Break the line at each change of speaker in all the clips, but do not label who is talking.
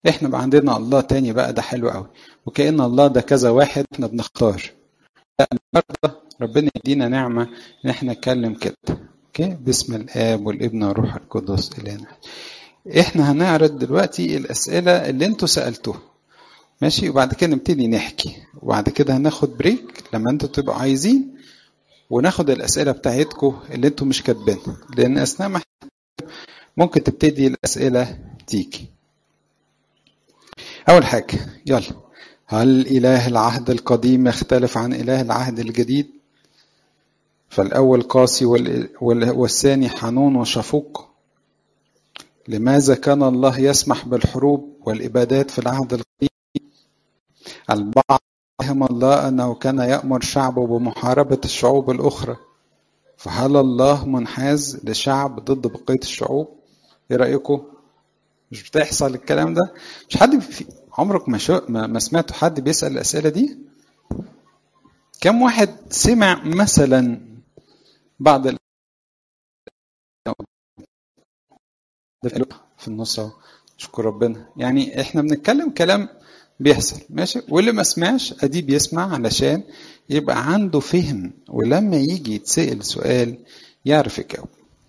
احنا بقى عندنا الله تاني بقى ده حلو قوي وكأن الله ده كذا واحد احنا بنختار لا النهارده ربنا يدينا نعمة ان احنا نتكلم كده اوكي باسم الاب والابن والروح القدس الهنا احنا هنعرض دلوقتي الاسئلة اللي انتوا سألتوها ماشي وبعد كده نبتدي نحكي وبعد كده هناخد بريك لما انتوا تبقوا عايزين وناخد الاسئله بتاعتكم اللي انتوا مش كاتبينها لان اثناء ما ممكن تبتدي الاسئله تيجي اول حاجه يلا هل اله العهد القديم يختلف عن اله العهد الجديد فالاول قاسي والثاني حنون وشفوق لماذا كان الله يسمح بالحروب والابادات في العهد القديم البعض فهم الله أنه كان يأمر شعبه بمحاربة الشعوب الأخرى فهل الله منحاز لشعب ضد بقية الشعوب؟ إيه رأيكم؟ مش بتحصل الكلام ده؟ مش حد في عمرك ما, شو... ما... ما سمعتوا حد بيسأل الأسئلة دي؟ كم واحد سمع مثلا بعض ال... في النص اهو شكر ربنا يعني احنا بنتكلم كلام بيحصل ماشي واللي ما سمعش ادي بيسمع علشان يبقى عنده فهم ولما يجي يتسأل سؤال يعرف يجاوب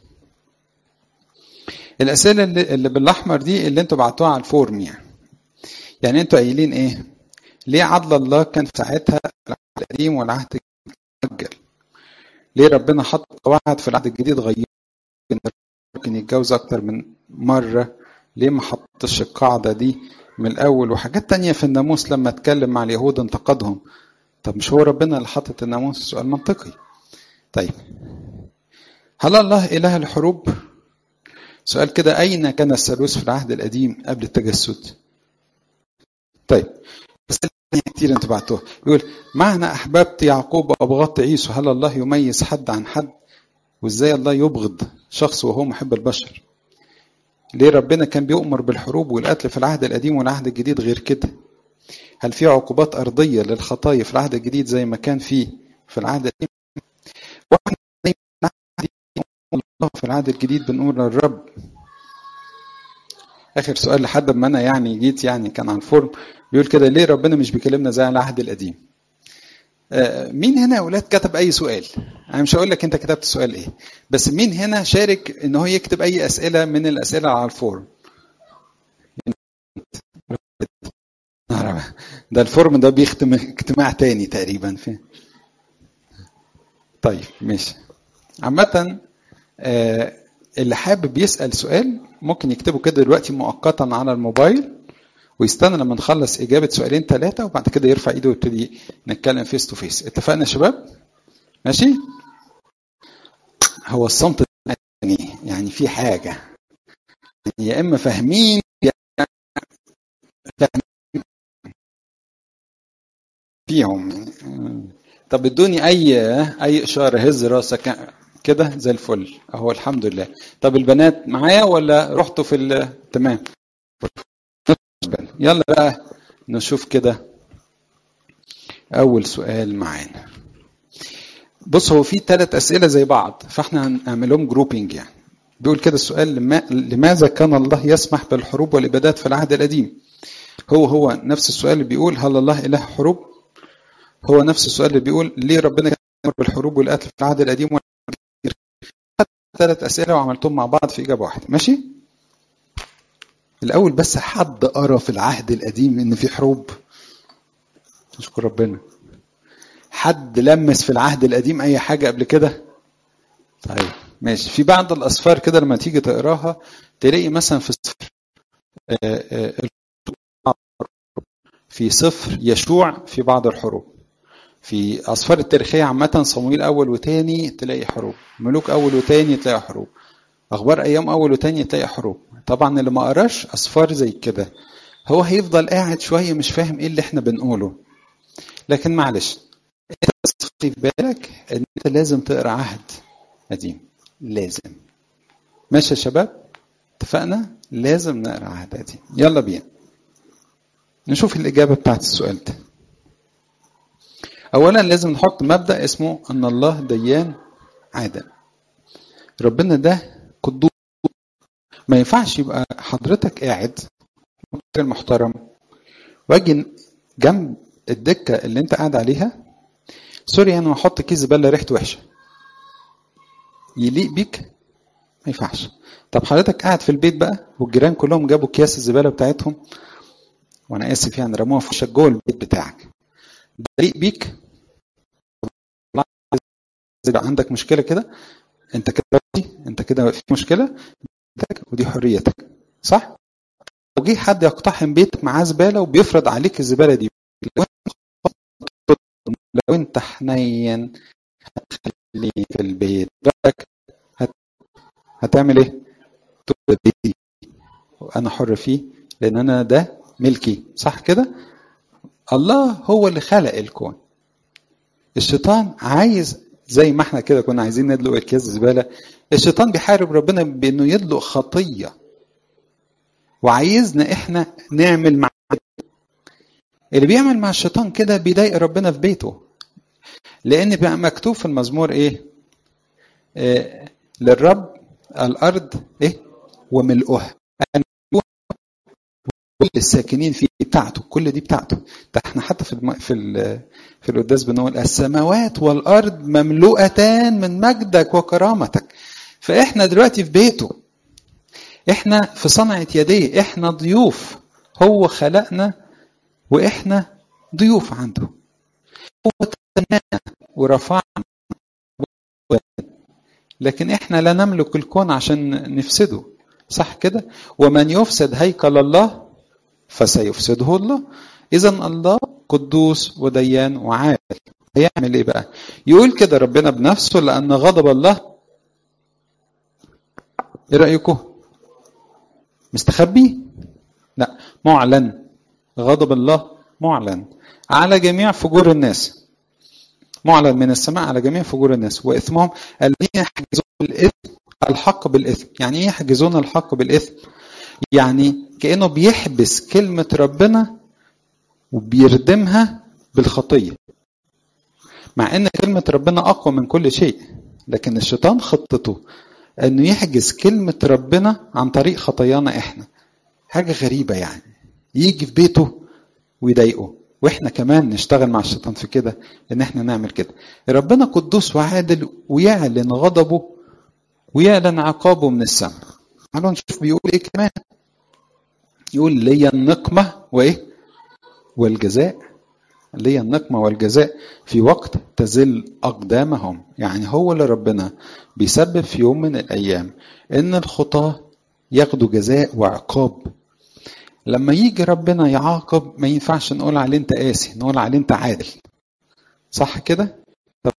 الاسئله اللي, اللي بالاحمر دي اللي انتوا بعتوها على الفورم يعني يعني انتوا قايلين ايه ليه عدل الله كان في ساعتها العهد القديم والعهد الجديد ليه ربنا حط قواعد في العهد الجديد غير ممكن يتجوز اكتر من مره ليه ما حطش القاعده دي من الأول وحاجات تانية في الناموس لما اتكلم مع اليهود انتقدهم طب مش هو ربنا اللي حاطط الناموس سؤال منطقي طيب هل الله إله الحروب سؤال كده أين كان الثالوث في العهد القديم قبل التجسد طيب بس كتير انتوا بعتوها يقول معنى أحببت يعقوب وأبغضت عيسو هل الله يميز حد عن حد وإزاي الله يبغض شخص وهو محب البشر ليه ربنا كان بيؤمر بالحروب والقتل في العهد القديم والعهد الجديد غير كده هل في عقوبات أرضية للخطايا في العهد الجديد زي ما كان في في العهد القديم واحنا في العهد الجديد بنقول للرب آخر سؤال لحد ما أنا يعني جيت يعني كان على الفورم بيقول كده ليه ربنا مش بيكلمنا زي العهد القديم مين هنا يا اولاد كتب اي سؤال انا مش هقول لك انت كتبت السؤال ايه بس مين هنا شارك ان هو يكتب اي اسئله من الاسئله على الفورم ده الفورم ده بيختم اجتماع تاني تقريبا في طيب ماشي عامة اللي حابب يسأل سؤال ممكن يكتبه كده دلوقتي مؤقتا على الموبايل ويستنى لما نخلص اجابه سؤالين ثلاثه وبعد كده يرفع ايده ويبتدي نتكلم فيس تو فيس اتفقنا يا شباب ماشي هو الصمت يعني يعني في حاجه يعني يا اما فاهمين يا فاهمين فيهم طب ادوني اي اي اشاره هز راسك كده زي الفل اهو الحمد لله طب البنات معايا ولا رحتوا في تمام يلا بقى نشوف كده أول سؤال معانا بص هو في ثلاث أسئلة زي بعض فاحنا هنعملهم جروبينج يعني بيقول كده السؤال لما لماذا كان الله يسمح بالحروب والإبادات في العهد القديم هو هو نفس السؤال اللي بيقول هل الله إله حروب هو نفس السؤال اللي بيقول ليه ربنا كان يأمر بالحروب والقتل في العهد القديم ثلاث أسئلة وعملتهم مع بعض في إجابة واحدة ماشي الأول بس حد قرا في العهد القديم إن في حروب نشكر ربنا حد لمس في العهد القديم أي حاجة قبل كده طيب ماشي في بعض الأسفار كده لما تيجي تقراها تلاقي مثلا في سفر في سفر يشوع في بعض الحروب في أسفار التاريخية عامة صمويل أول وتاني تلاقي حروب ملوك أول وتاني تلاقي حروب اخبار ايام اول وتاني تلاقي حروب طبعا اللي ما قراش اسفار زي كده هو هيفضل قاعد شويه مش فاهم ايه اللي احنا بنقوله لكن معلش انت بس في بالك ان انت لازم تقرا عهد قديم لازم ماشي يا شباب اتفقنا لازم نقرا عهد قديم يلا بينا نشوف الاجابه بتاعت السؤال ده اولا لازم نحط مبدا اسمه ان الله ديان عادل ربنا ده قدوس ما ينفعش يبقى حضرتك قاعد راجل محترم واجي جنب الدكه اللي انت قاعد عليها سوري انا واحط كيس زباله ريحته وحشه يليق بيك ما ينفعش طب حضرتك قاعد في البيت بقى والجيران كلهم جابوا اكياس الزباله بتاعتهم وانا اسف يعني رموها في وشك جوه البيت بتاعك ده يليق بيك يبقى عندك مشكله كده انت كده انت كده في مشكله ودي حريتك صح؟ لو جه حد يقتحم بيتك معاه زباله وبيفرض عليك الزباله دي لو انت لو انت حنين هتخليه في البيت بالك هت... هتعمل ايه؟ تقول دي وانا حر فيه لان انا ده ملكي صح كده؟ الله هو اللي خلق الكون الشيطان عايز زي ما احنا كده كنا عايزين ندلق اكياس زباله الشيطان بيحارب ربنا بانه يدلق خطيه وعايزنا احنا نعمل مع اللي بيعمل مع الشيطان كده بيضايق ربنا في بيته لان بقى مكتوب في المزمور ايه آه للرب الارض ايه وملؤها كل الساكنين فيه بتاعته كل دي بتاعته ده احنا حتى في الم... في ال... في القداس بنقول السماوات والارض مملوءتان من مجدك وكرامتك فاحنا دلوقتي في بيته احنا في صنعة يديه احنا ضيوف هو خلقنا واحنا ضيوف عنده هو تبنانا ورفعنا لكن احنا لا نملك الكون عشان نفسده صح كده ومن يفسد هيكل الله فسيفسده الله اذا الله قدوس وديان وعادل هيعمل ايه بقى يقول كده ربنا بنفسه لان غضب الله ايه رايكم مستخبي لا معلن غضب الله معلن على جميع فجور الناس معلن من السماء على جميع فجور الناس واثمهم الذين يحجزون الاثم الحق بالاثم يعني ايه يحجزون الحق بالاثم يعني كانه بيحبس كلمه ربنا وبيردمها بالخطيه مع ان كلمه ربنا اقوى من كل شيء لكن الشيطان خطته انه يحجز كلمه ربنا عن طريق خطايانا احنا حاجه غريبه يعني يجي في بيته ويضايقه واحنا كمان نشتغل مع الشيطان في كده ان احنا نعمل كده ربنا قدوس وعادل ويعلن غضبه ويعلن عقابه من السماء تعالوا نشوف بيقول ايه كمان يقول لي النقمة وايه والجزاء لي النقمة والجزاء في وقت تزل أقدامهم يعني هو اللي ربنا بيسبب في يوم من الأيام إن الخطاة ياخدوا جزاء وعقاب لما يجي ربنا يعاقب ما ينفعش نقول عليه انت قاسي نقول عليه انت عادل صح كده طب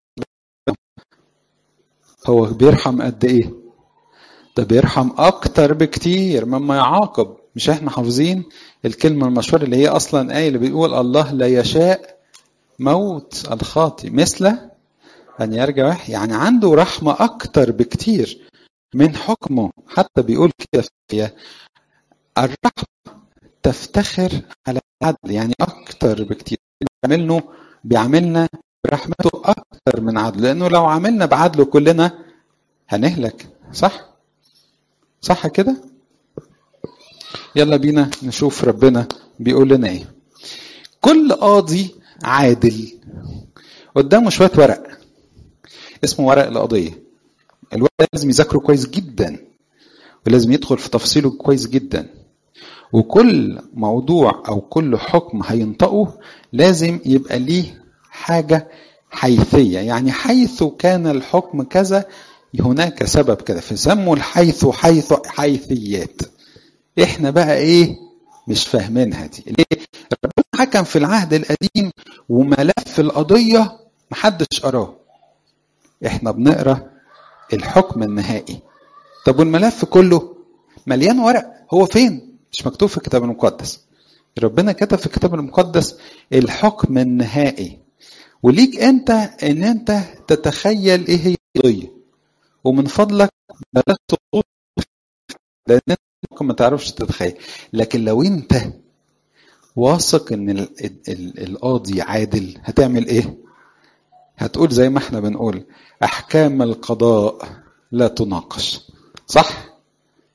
هو بيرحم قد ايه ده بيرحم اكتر بكتير مما يعاقب مش احنا حافظين الكلمه المشهوره اللي هي اصلا ايه اللي بيقول الله لا يشاء موت الخاطي مثل ان يرجع وحي يعني عنده رحمه اكتر بكتير من حكمه حتى بيقول كده في الرحمه تفتخر على العدل يعني اكتر بكتير بيعملنا بيعملنا برحمته اكتر من عدله لانه لو عملنا بعدله كلنا هنهلك صح صح كده يلا بينا نشوف ربنا بيقول لنا ايه كل قاضي عادل قدامه شويه ورق اسمه ورق القضيه الورق لازم يذاكره كويس جدا ولازم يدخل في تفصيله كويس جدا وكل موضوع او كل حكم هينطقه لازم يبقى ليه حاجه حيثيه يعني حيث كان الحكم كذا هناك سبب كده فسموا الحيث حيث حيثيات احنا بقى ايه مش فاهمينها دي ليه ربنا حكم في العهد القديم وملف القضيه محدش قراه احنا بنقرا الحكم النهائي طب والملف كله مليان ورق هو فين مش مكتوب في الكتاب المقدس ربنا كتب في الكتاب المقدس الحكم النهائي وليك انت ان انت تتخيل ايه هي القضيه ومن فضلك بلاش تقول لان انت ممكن ما تعرفش تتخيل لكن لو انت واثق ان ال ال القاضي عادل هتعمل ايه هتقول زي ما احنا بنقول احكام القضاء لا تناقش صح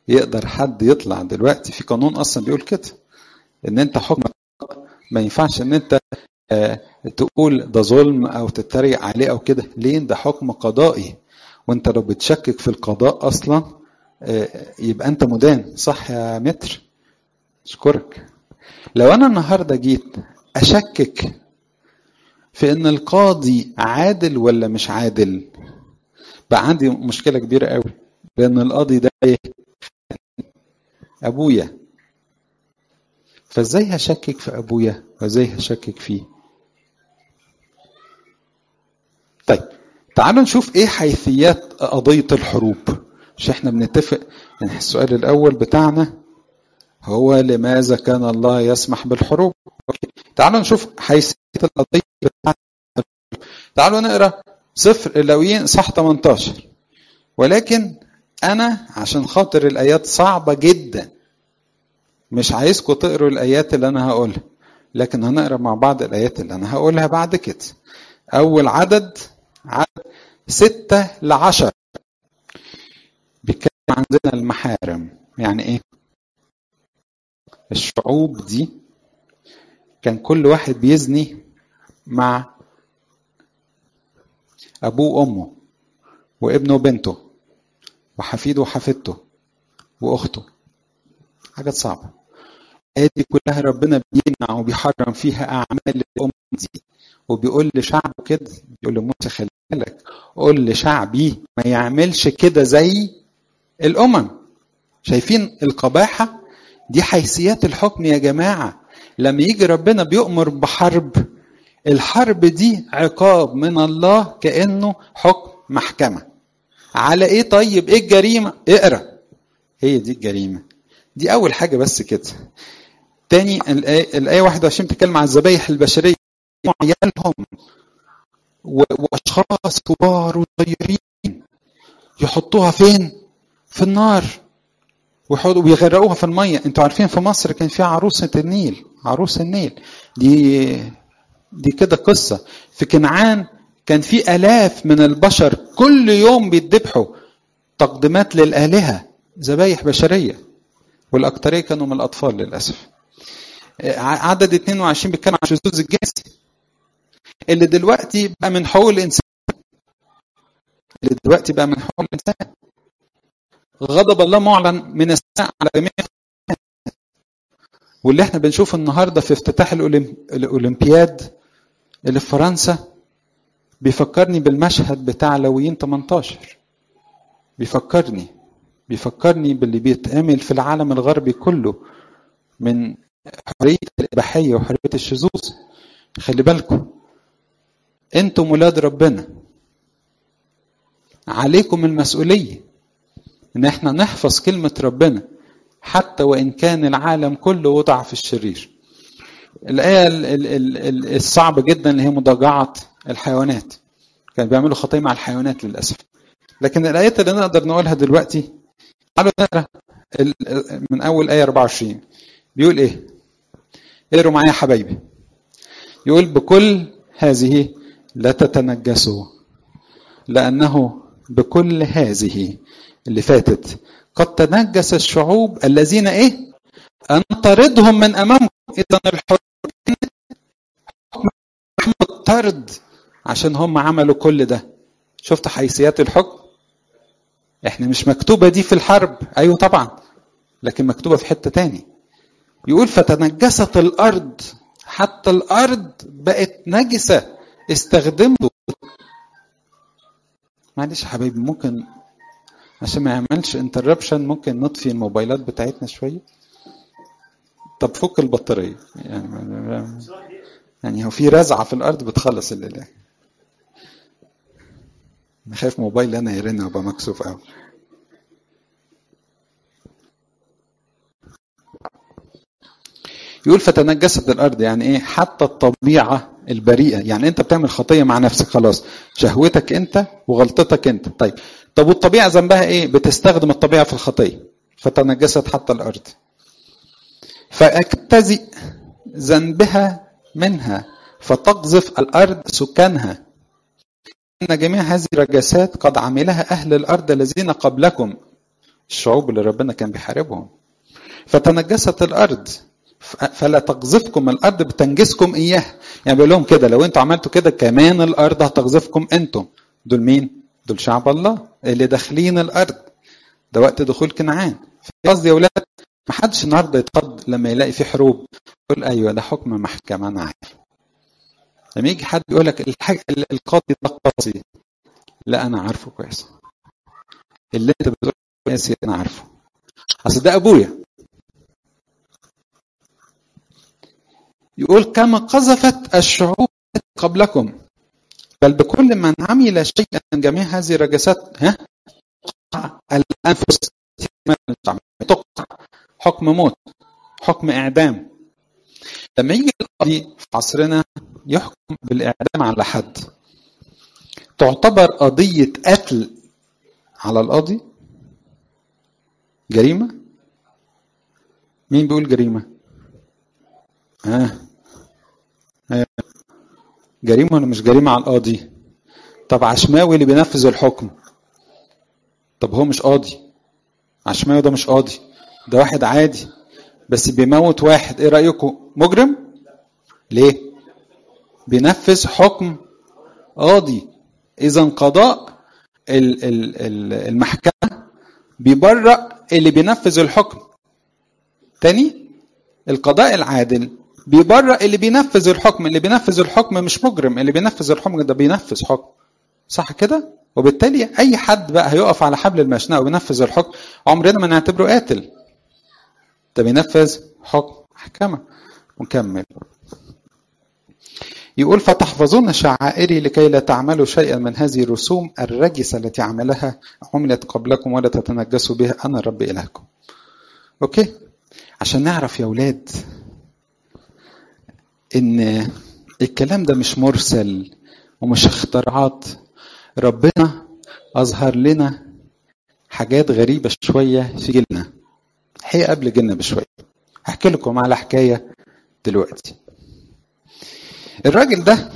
يقدر حد يطلع دلوقتي في قانون اصلا بيقول كده ان انت حكم ما ينفعش ان انت آه تقول ده ظلم او تتريق عليه او كده ليه ده حكم قضائي وانت لو بتشكك في القضاء اصلا آه يبقى انت مدان صح يا متر اشكرك لو انا النهارده جيت اشكك في ان القاضي عادل ولا مش عادل بقى عندي مشكله كبيره قوي لان القاضي ده ايه ابويا فازاي هشكك في ابويا وازاي هشكك فيه طيب تعالوا نشوف ايه حيثيات قضيه الحروب مش احنا بنتفق يعني السؤال الاول بتاعنا هو لماذا كان الله يسمح بالحروب أوكي. تعالوا نشوف حيثية القضية بتاعت تعالوا نقرا سفر اللاويين صح 18 ولكن انا عشان خاطر الايات صعبة جدا مش عايزكم تقروا الايات اللي انا هقولها لكن هنقرا مع بعض الايات اللي انا هقولها بعد كده اول عدد عدد ستة لعشر بيتكلم عندنا المحارم يعني ايه الشعوب دي كان كل واحد بيزني مع أبوه وأمه وابنه وبنته وحفيده وحفيدته وأخته حاجات صعبة دي كلها ربنا بيمنع وبيحرم فيها أعمال الأم دي وبيقول لشعبه كده بيقول لموسى خلي بالك قول لشعبي ما يعملش كده زي الأمم شايفين القباحة دي حيثيات الحكم يا جماعة لما يجي ربنا بيؤمر بحرب الحرب دي عقاب من الله كأنه حكم محكمة على ايه طيب ايه الجريمة اقرا هي دي الجريمة دي اول حاجة بس كده تاني الآية, الآية 21 بتتكلم عن الذبايح البشرية عيالهم واشخاص كبار وصغيرين يحطوها فين في النار ويغرقوها في الميه انتوا عارفين في مصر كان في عروسه النيل عروس النيل دي دي كده قصه في كنعان كان في الاف من البشر كل يوم بيذبحوا تقديمات للالهه ذبايح بشريه والاكثريه كانوا من الاطفال للاسف عدد 22 بيتكلم عن الشذوذ الجنسي اللي دلوقتي بقى من حقوق الانسان اللي دلوقتي بقى من حقوق الانسان غضب الله معلن من السماء على جميع واللي احنا بنشوفه النهارده في افتتاح الاولمبياد اللي في فرنسا بيفكرني بالمشهد بتاع لويين 18 بيفكرني بيفكرني باللي بيتعمل في العالم الغربي كله من حرية الإباحية وحرية الشذوذ خلي بالكم انتم ولاد ربنا عليكم المسؤوليه ان احنا نحفظ كلمة ربنا حتى وان كان العالم كله وضع في الشرير الآية الصعبة جدا اللي هي مضاجعة الحيوانات كانوا بيعملوا خطية مع الحيوانات للأسف لكن الآيات اللي نقدر نقولها دلوقتي تعالوا نقرا من أول آية 24 بيقول إيه؟ اقروا معايا يا حبايبي يقول بكل هذه لا تتنجسوا لأنه بكل هذه اللي فاتت قد تنجس الشعوب الذين ايه انطردهم من امامكم اذا الحكم الطرد عشان هم عملوا كل ده شفت حيثيات الحكم احنا مش مكتوبة دي في الحرب ايوه طبعا لكن مكتوبة في حتة تاني يقول فتنجست الارض حتى الارض بقت نجسة استخدموا معلش يا حبايبي ممكن عشان ما يعملش انتربشن ممكن نطفي الموبايلات بتاعتنا شويه طب فك البطاريه يعني يعني هو في رزعه في الارض بتخلص الليله انا خايف موبايل انا يرن وابقى مكسوف قوي يقول فتنجست الارض يعني ايه حتى الطبيعه البريئه يعني انت بتعمل خطيه مع نفسك خلاص شهوتك انت وغلطتك انت طيب طب والطبيعه ذنبها ايه بتستخدم الطبيعه في الخطيه فتنجست حتى الارض فاجتزئ ذنبها منها فتقذف الارض سكانها ان جميع هذه الرجاسات قد عملها اهل الارض الذين قبلكم الشعوب اللي ربنا كان بيحاربهم فتنجست الارض فلا تقذفكم الارض بتنجسكم اياه يعني بيقول لهم كده لو انتوا عملتوا كده كمان الارض هتقذفكم انتم دول مين دول شعب الله اللي داخلين الارض ده وقت دخول كنعان قصدي يا اولاد ما حدش النهارده يتخض لما يلاقي في حروب يقول ايوه ده حكم محكمه انا عارف لما يجي حد يقول لك الحاج... القاضي ده قاضي لا انا عارفه كويس اللي انت بتقول كويس انا عارفه اصل ده ابويا يقول كما قذفت الشعوب قبلكم بل بكل من عمل شيئا من جميع هذه الرجسات ها الانفس تقطع حكم موت حكم اعدام لما يجي القاضي في عصرنا يحكم بالاعدام على حد تعتبر قضيه قتل على القاضي جريمه مين بيقول جريمه ها آه. جريمه ولا مش جريمه على القاضي طب عشماوي اللي بينفذ الحكم طب هو مش قاضي عشماوي ده مش قاضي ده واحد عادي بس بيموت واحد ايه رايكم مجرم ليه بينفذ حكم قاضي اذا قضاء المحكمه بيبرأ اللي بينفذ الحكم تاني القضاء العادل بيبرأ اللي بينفذ الحكم اللي بينفذ الحكم مش مجرم اللي بينفذ الحكم ده بينفذ حكم صح كده وبالتالي اي حد بقى هيقف على حبل المشنقه وينفذ الحكم عمرنا ما نعتبره قاتل ده بينفذ حكم محكمه ونكمل يقول فتحفظون شعائري لكي لا تعملوا شيئا من هذه الرسوم الرجسة التي عملها عملت قبلكم ولا تتنجسوا بها أنا الرب إلهكم أوكي عشان نعرف يا أولاد إن الكلام ده مش مرسل ومش اختراعات ربنا أظهر لنا حاجات غريبة شوية في جيلنا هي قبل جيلنا بشوية أحكي لكم على حكاية دلوقتي الراجل ده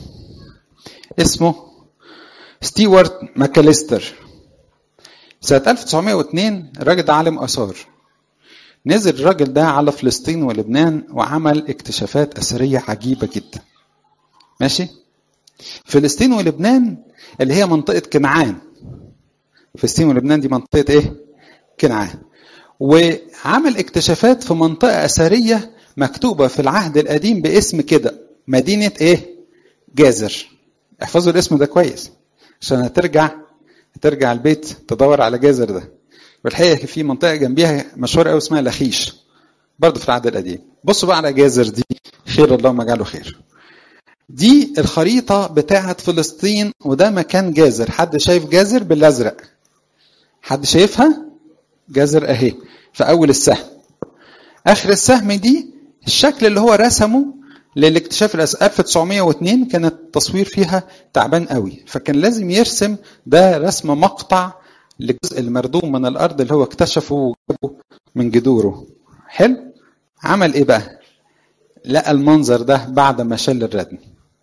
اسمه ستيوارت ماكاليستر سنة 1902 الراجل ده عالم آثار نزل الراجل ده على فلسطين ولبنان وعمل اكتشافات أثرية عجيبة جدا ماشي فلسطين ولبنان اللي هي منطقة كنعان فلسطين ولبنان دي منطقة ايه كنعان وعمل اكتشافات في منطقة أثرية مكتوبة في العهد القديم باسم كده مدينة ايه جازر احفظوا الاسم ده كويس عشان هترجع هترجع البيت تدور على جازر ده والحقيقة في منطقة جنبيها مشهورة قوي اسمها لخيش برضه في العهد القديم بصوا بقى على جازر دي خير اللهم اجعله خير دي الخريطة بتاعت فلسطين وده مكان جازر حد شايف جازر بالازرق حد شايفها جازر اهي في اول السهم اخر السهم دي الشكل اللي هو رسمه للاكتشاف 1902 كان التصوير فيها تعبان قوي فكان لازم يرسم ده رسم مقطع للجزء المردوم من الارض اللي هو اكتشفه وجابه من جذوره حلو عمل ايه بقى لقى المنظر ده بعد ما شال الردم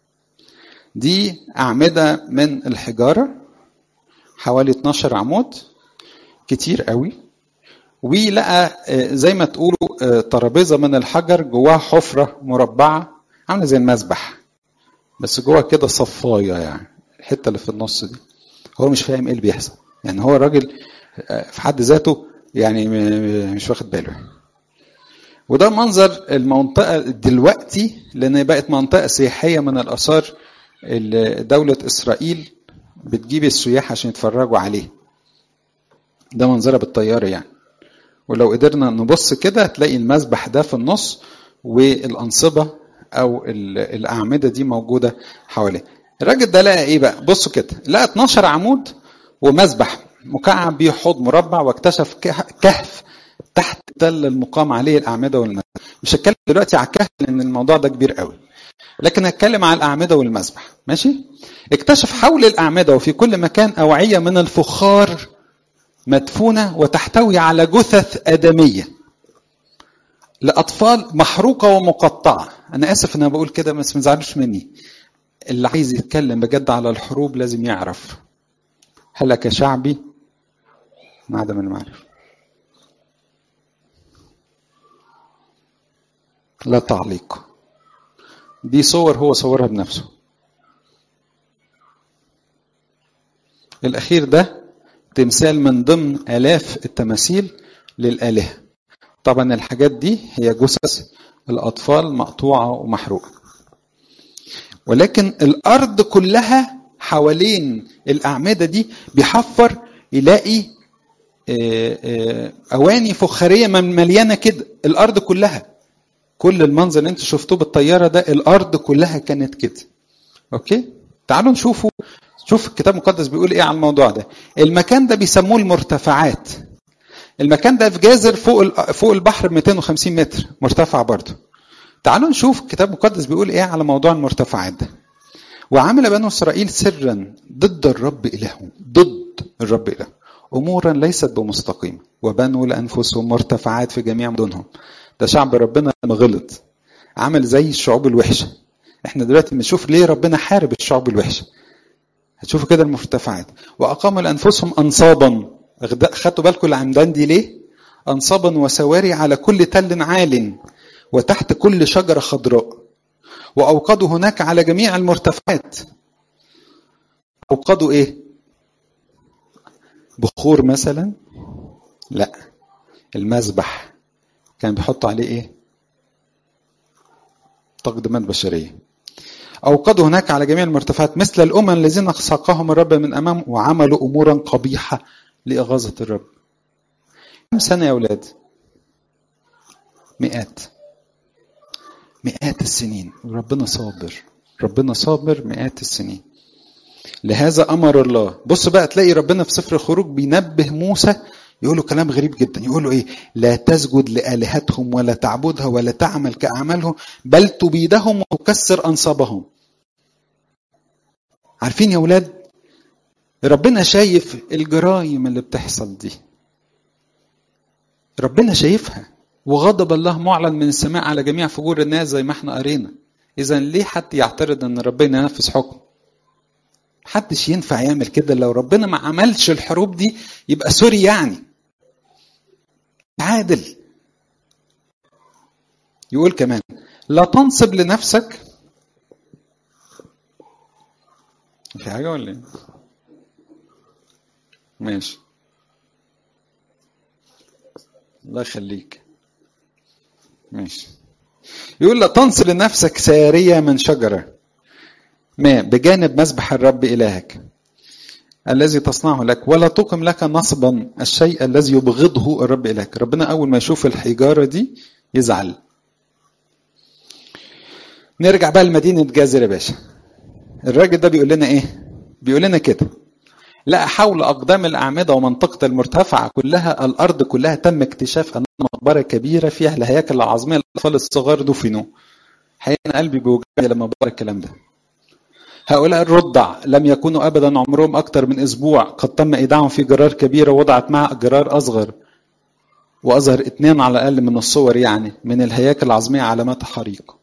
دي أعمدة من الحجارة حوالي 12 عمود كتير قوي ولقى زي ما تقولوا ترابيزة من الحجر جواها حفرة مربعة عاملة زي المسبح بس جواها كده صفاية يعني الحتة اللي في النص دي هو مش فاهم ايه اللي بيحصل يعني هو الراجل في حد ذاته يعني مش واخد باله وده منظر المنطقة دلوقتي لأن بقت منطقة سياحية من الآثار اللي دولة إسرائيل بتجيب السياح عشان يتفرجوا عليه ده منظرها بالطيارة يعني ولو قدرنا نبص كده هتلاقي المسبح ده في النص والأنصبة أو الأعمدة دي موجودة حواليه الراجل ده لقى إيه بقى بصوا كده لقى 12 عمود ومسبح مكعب بيه حوض مربع واكتشف كهف تحت تل المقام عليه الأعمدة والمسبح مش هتكلم دلوقتي على الكهف لأن الموضوع ده كبير قوي لكن هتكلم على الأعمدة والمسبح ماشي اكتشف حول الأعمدة وفي كل مكان أوعية من الفخار مدفونة وتحتوي على جثث آدمية لأطفال محروقة ومقطعة أنا آسف أن أنا بقول كده بس ما تزعلوش مني اللي عايز يتكلم بجد على الحروب لازم يعرف هلك شعبي ما عدم المعرفة لا تعليق دي صور هو صورها بنفسه الأخير ده تمثال من ضمن آلاف التماثيل للآلهة طبعا الحاجات دي هي جثث الأطفال مقطوعة ومحروقة ولكن الأرض كلها حوالين الأعمدة دي بيحفر يلاقي أواني فخارية مليانة كده الأرض كلها كل المنظر اللي انتوا شفتوه بالطيارة ده الأرض كلها كانت كده أوكي تعالوا نشوفوا شوف الكتاب المقدس بيقول ايه على الموضوع ده المكان ده بيسموه المرتفعات المكان ده في جازر فوق فوق البحر ب 250 متر مرتفع برضه تعالوا نشوف الكتاب المقدس بيقول ايه على موضوع المرتفعات ده وعمل بنو اسرائيل سرا ضد الرب الههم ضد الرب الههم امورا ليست بمستقيمه وبنوا لانفسهم مرتفعات في جميع مدنهم ده شعب ربنا لما غلط عمل زي الشعوب الوحشه احنا دلوقتي بنشوف ليه ربنا حارب الشعوب الوحشه هتشوفوا كده المرتفعات واقاموا لانفسهم انصابا خدتوا بالكم العمدان دي ليه انصابا وسواري على كل تل عال وتحت كل شجره خضراء واوقدوا هناك على جميع المرتفعات اوقدوا ايه بخور مثلا لا المذبح كان بيحطوا عليه ايه تقدمات بشريه أوقدوا هناك على جميع المرتفعات مثل الأمم الذين ساقهم الرب من أمام وعملوا أمورا قبيحة لإغاظة الرب كم سنة يا أولاد مئات مئات السنين ربنا صابر ربنا صابر مئات السنين لهذا أمر الله بص بقى تلاقي ربنا في سفر الخروج بينبه موسى يقول له كلام غريب جدا يقول له ايه لا تسجد لآلهتهم ولا تعبدها ولا تعمل كأعمالهم بل تبيدهم وتكسر أنصابهم عارفين يا ولاد ربنا شايف الجرائم اللي بتحصل دي ربنا شايفها وغضب الله معلن من السماء على جميع فجور الناس زي ما احنا قرينا اذا ليه حد يعترض ان ربنا ينفذ حكم محدش ينفع يعمل كده لو ربنا ما عملش الحروب دي يبقى سوري يعني عادل يقول كمان لا تنصب لنفسك في حاجة ولا ايه؟ ماشي الله يخليك ماشي يقول لا تنصب لنفسك سارية من شجرة ما بجانب مذبح الرب إلهك الذي تصنعه لك ولا تقم لك نصبا الشيء الذي يبغضه الرب إلهك ربنا أول ما يشوف الحجارة دي يزعل نرجع بقى لمدينة جازر يا باشا الراجل ده بيقول لنا ايه بيقول لنا كده لا حول أقدام الأعمدة ومنطقة المرتفعة كلها الأرض كلها تم اكتشاف أن مقبرة كبيرة فيها الهياكل العظمية للأطفال الصغار دفنوا حقيقة قلبي بيوجعني لما بقرا الكلام ده هؤلاء الرضع لم يكونوا ابدا عمرهم اكثر من اسبوع قد تم ايداعهم في جرار كبيره وضعت مع جرار اصغر واظهر اثنين على الاقل من الصور يعني من الهياكل العظميه علامات حريق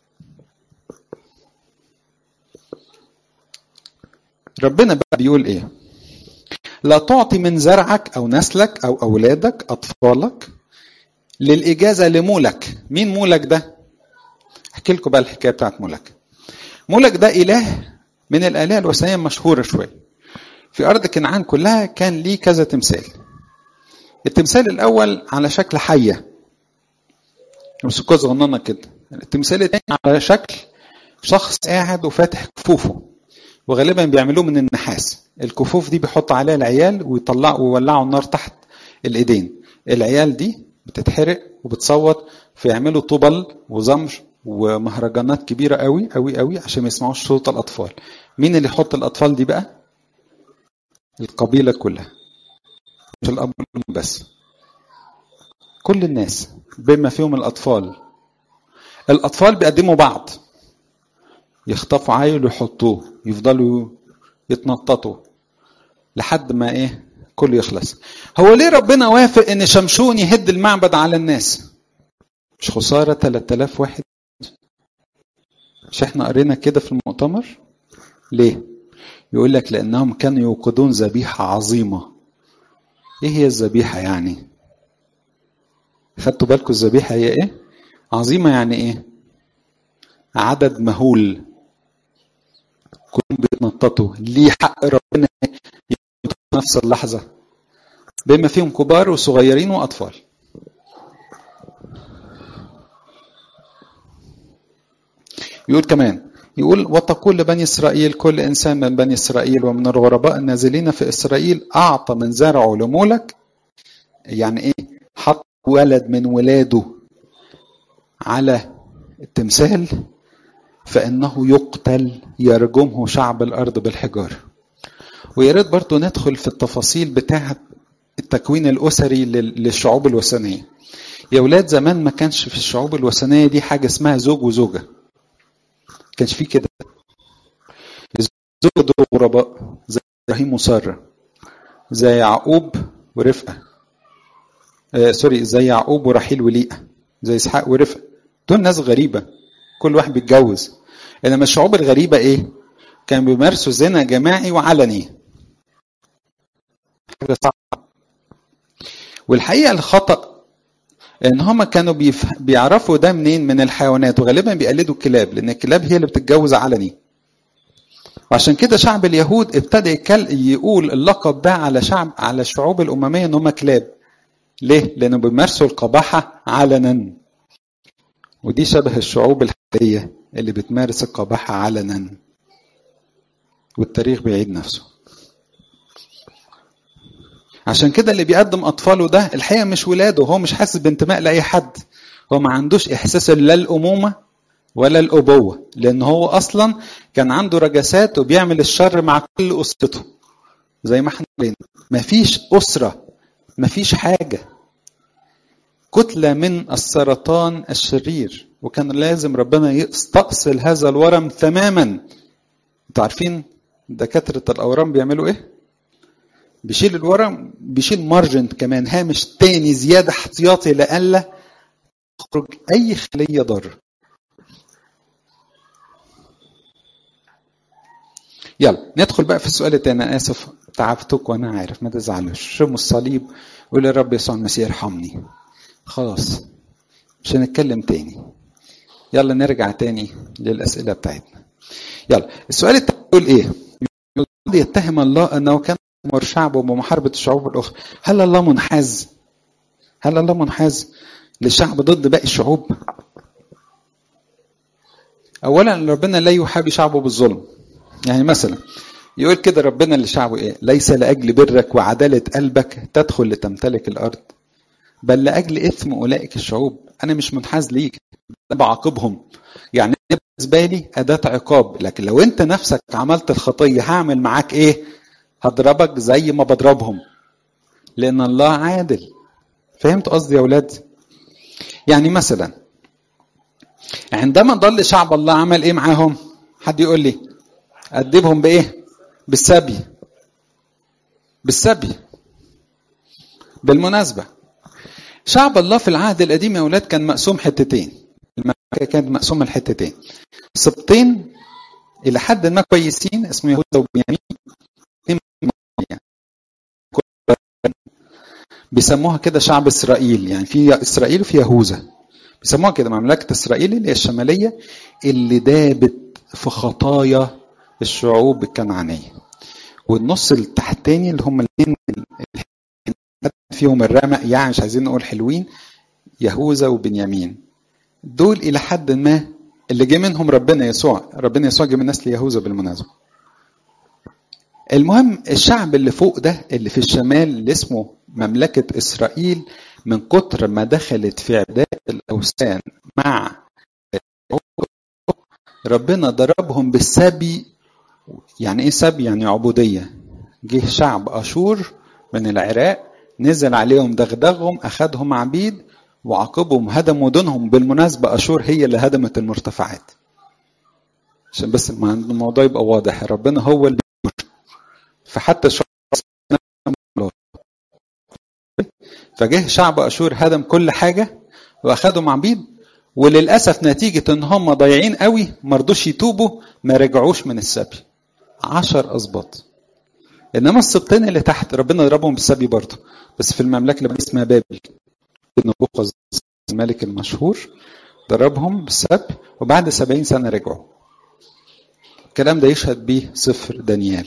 ربنا بقى بيقول ايه لا تعطي من زرعك او نسلك او اولادك اطفالك للاجازه لمولك مين مولك ده احكي لكم بقى الحكايه بتاعت مولك مولك ده اله من الآلهة الوثنية المشهورة شوية في أرض كنعان كلها كان ليه كذا تمثال التمثال الأول على شكل حية مسكوه صغننة كده التمثال الثاني على شكل شخص قاعد وفاتح كفوفه وغالبا بيعملوه من النحاس الكفوف دي بيحط عليها العيال ويطلعوا ويولعوا النار تحت الايدين العيال دي بتتحرق وبتصوت فيعملوا طبل وزمر ومهرجانات كبيرة قوي قوي قوي عشان ما يسمعوش صوت الأطفال مين اللي يحط الأطفال دي بقى القبيلة كلها مش الأب والأم بس كل الناس بما فيهم الأطفال الأطفال بيقدموا بعض يخطفوا عيل ويحطوه يفضلوا يتنططوا لحد ما ايه كله يخلص هو ليه ربنا وافق ان شمشون يهد المعبد على الناس مش خساره 3000 واحد مش احنا قرينا كده في المؤتمر ليه يقول لك لانهم كانوا يوقدون ذبيحه عظيمه ايه هي الذبيحه يعني خدتوا بالكم الذبيحه هي ايه عظيمه يعني ايه عدد مهول كلهم بيتنططوا ليه حق ربنا يموت في نفس اللحظة بما فيهم كبار وصغيرين وأطفال يقول كمان يقول وتقول لبني إسرائيل كل إنسان من بني إسرائيل ومن الغرباء النازلين في إسرائيل أعطى من زرعه لمولك يعني إيه حط ولد من ولاده على التمثال فإنه يقتل يرجمه شعب الأرض بالحجارة ويا ريت برضه ندخل في التفاصيل بتاعة التكوين الأسري للشعوب الوثنية يا ولاد زمان ما كانش في الشعوب الوثنية دي حاجة اسمها زوج وزوجة كانش فيه كده الزوج دول غرباء زي ابراهيم وساره زي يعقوب ورفقه آه سوري زي يعقوب ورحيل وليئه زي اسحاق ورفقه دول ناس غريبه كل واحد بيتجوز انما الشعوب الغريبه ايه كانوا بيمارسوا زنا جماعي وعلني حاجه صعبه والحقيقه الخطا ان هم كانوا بيف... بيعرفوا ده منين من الحيوانات وغالبا بيقلدوا الكلاب لان الكلاب هي اللي بتتجوز علني وعشان كده شعب اليهود ابتدى يكل... يقول اللقب ده على شعب على الشعوب الامميه ان هم كلاب ليه لانه بيمارسوا القباحه علنا ودي شبه الشعوب الحاليه اللي بتمارس القباحه علنا والتاريخ بيعيد نفسه عشان كده اللي بيقدم اطفاله ده الحقيقه مش ولاده هو مش حاسس بانتماء لاي حد هو ما عندوش احساس لا الامومه ولا الابوه لان هو اصلا كان عنده رجسات وبيعمل الشر مع كل اسرته زي ما احنا بين مفيش اسره مفيش حاجه كتله من السرطان الشرير وكان لازم ربنا يستأصل هذا الورم تماما انتوا عارفين دكاتره الاورام بيعملوا ايه بيشيل الورم بيشيل مارجن كمان هامش تاني زياده احتياطي لئلا تخرج اي خليه ضاره يلا ندخل بقى في السؤال التاني انا اسف تعبتك وانا عارف ما تزعلوش شموا الصليب وقول يا رب يسوع المسيح ارحمني خلاص مش هنتكلم تاني يلا نرجع تاني للاسئله بتاعتنا يلا السؤال التاني يقول ايه يتهم الله انه كان يأمر شعبه بمحاربة الشعوب الأخرى هل الله منحاز هل الله منحاز للشعب ضد باقي الشعوب أولا ربنا لا يحابي شعبه بالظلم يعني مثلا يقول كده ربنا لشعبه إيه ليس لأجل برك وعدالة قلبك تدخل لتمتلك الأرض بل لأجل إثم أولئك الشعوب أنا مش منحاز ليك أنا بعاقبهم يعني بالنسبة لي أداة عقاب لكن لو أنت نفسك عملت الخطية هعمل معاك إيه هضربك زي ما بضربهم لأن الله عادل فهمت قصدي يا أولاد يعني مثلا عندما ضل شعب الله عمل إيه معاهم حد يقول لي أدبهم بإيه بالسبي بالسبي بالمناسبة شعب الله في العهد القديم يا أولاد كان مقسوم حتتين المملكة كانت مقسومة لحتتين سبطين إلى حد ما كويسين اسمه يهوذا وبنيامين بيسموها كده شعب اسرائيل يعني في اسرائيل وفي يهوذا بيسموها كده مملكه اسرائيل اللي هي الشماليه اللي دابت في خطايا الشعوب الكنعانيه والنص التحتاني اللي هم الاثنين فيهم الرمق يعني مش عايزين نقول حلوين يهوذا وبنيامين دول الى حد ما اللي جه منهم ربنا يسوع ربنا يسوع جه من نسل يهوذا بالمناسبه المهم الشعب اللي فوق ده اللي في الشمال اللي اسمه مملكة إسرائيل من كتر ما دخلت في عبادة الأوثان مع ربنا ضربهم بالسبي يعني إيه سبي؟ يعني عبودية جه شعب أشور من العراق نزل عليهم دغدغهم أخدهم عبيد وعاقبهم هدموا دونهم بالمناسبة أشور هي اللي هدمت المرتفعات عشان بس الموضوع يبقى واضح ربنا هو اللي فحتى شعب فجه شعب اشور هدم كل حاجه واخدهم عبيد وللاسف نتيجه ان هم ضايعين قوي ما رضوش يتوبوا ما رجعوش من السبي عشر اسباط انما السبطين اللي تحت ربنا ضربهم بالسبي برضه بس في المملكه اللي اسمها بابل نبوخذ الملك المشهور ضربهم بالسبي وبعد سبعين سنة رجعوا الكلام ده يشهد به سفر دانيال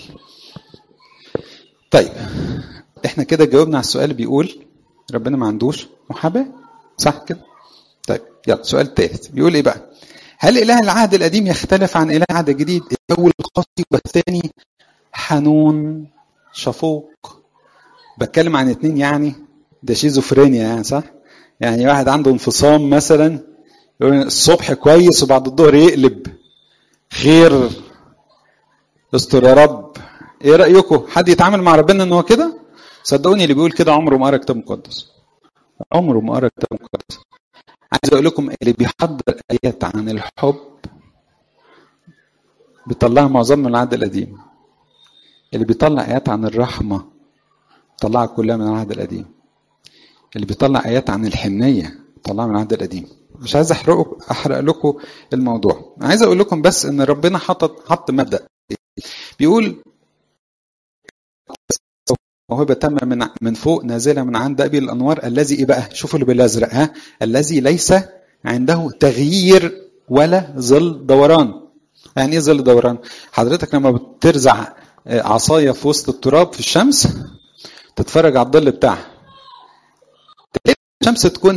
طيب احنا كده جاوبنا على السؤال بيقول ربنا ما عندوش محاباة صح كده طيب يلا سؤال الثالث بيقول ايه بقى هل اله العهد القديم يختلف عن اله العهد الجديد الاول قاسي والثاني حنون شفوق بتكلم عن اتنين يعني ده شيزوفرينيا يعني صح يعني واحد عنده انفصام مثلا يقول الصبح كويس وبعد الظهر يقلب خير استر يا رب ايه رايكم حد يتعامل مع ربنا ان هو كده صدقوني اللي بيقول كده عمره ما قرا كتاب مقدس عمره ما قرا كتاب مقدس عايز اقول لكم اللي بيحضر ايات عن الحب بيطلعها معظم من العهد القديم اللي بيطلع ايات عن الرحمه طلعها كلها من العهد القديم اللي بيطلع ايات عن الحنيه طلعها من العهد القديم مش عايز احرق احرق لكم الموضوع انا عايز اقول لكم بس ان ربنا حط حط مبدا بيقول موهبة تم من من فوق نازلة من عند أبي الأنوار الذي إيه بقى؟ شوفوا اللي بالأزرق ها؟ الذي ليس عنده تغيير ولا ظل دوران. يعني إيه ظل دوران؟ حضرتك لما بترزع عصاية في وسط التراب في الشمس تتفرج على الظل بتاعها. الشمس تكون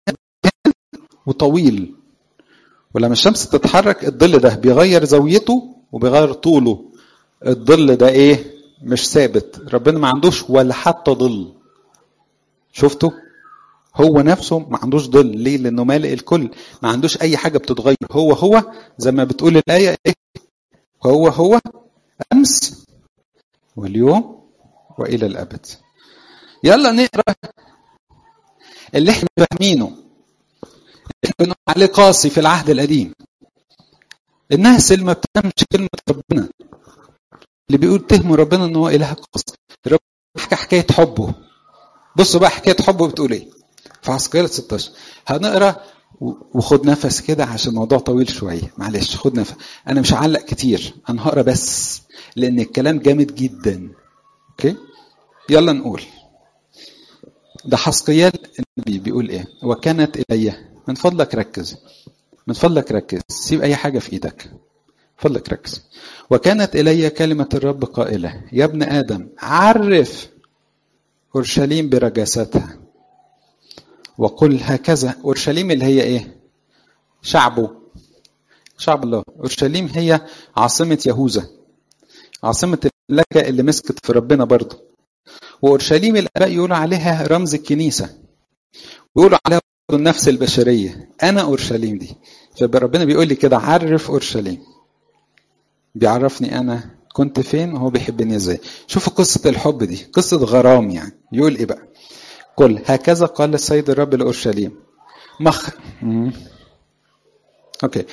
وطويل ولما الشمس تتحرك الظل ده بيغير زاويته وبيغير طوله الظل ده ايه مش ثابت ربنا ما عندوش ولا حتى ظل شفتوا هو نفسه ما عندوش ظل ليه لانه مالئ الكل ما عندوش اي حاجه بتتغير هو هو زي ما بتقول الايه ايه هو هو امس واليوم والى الابد يلا نقرا اللي احنا فاهمينه احنا بنقول عليه قاسي في العهد القديم الناس اللي ما بتفهمش كلمه ربنا اللي بيقول تهموا ربنا ان هو اله قاسي ربنا حكى حكايه حبه بصوا بقى حكايه حبه بتقول ايه في عسكرية 16 هنقرا وخد نفس كده عشان الموضوع طويل شويه معلش خد نفس انا مش هعلق كتير انا هقرا بس لان الكلام جامد جدا اوكي يلا نقول ده حسقيال النبي بيقول ايه وكانت الي من فضلك ركز من فضلك ركز سيب اي حاجه في ايدك فضلك ركز وكانت الي كلمه الرب قائله يا ابن ادم عرف اورشليم برجاستها وقل هكذا اورشليم اللي هي ايه شعبه شعب الله اورشليم هي عاصمه يهوذا عاصمه المملكه اللي مسكت في ربنا برضه واورشليم الاباء يقولوا عليها رمز الكنيسه ويقولوا عليها النفس البشريه انا اورشليم دي فربنا بيقول لي كده عرف اورشليم بيعرفني انا كنت فين وهو بيحبني ازاي شوفوا قصه الحب دي قصه غرام يعني يقول ايه بقى قل هكذا قال السيد الرب لاورشليم مخ مم. اوكي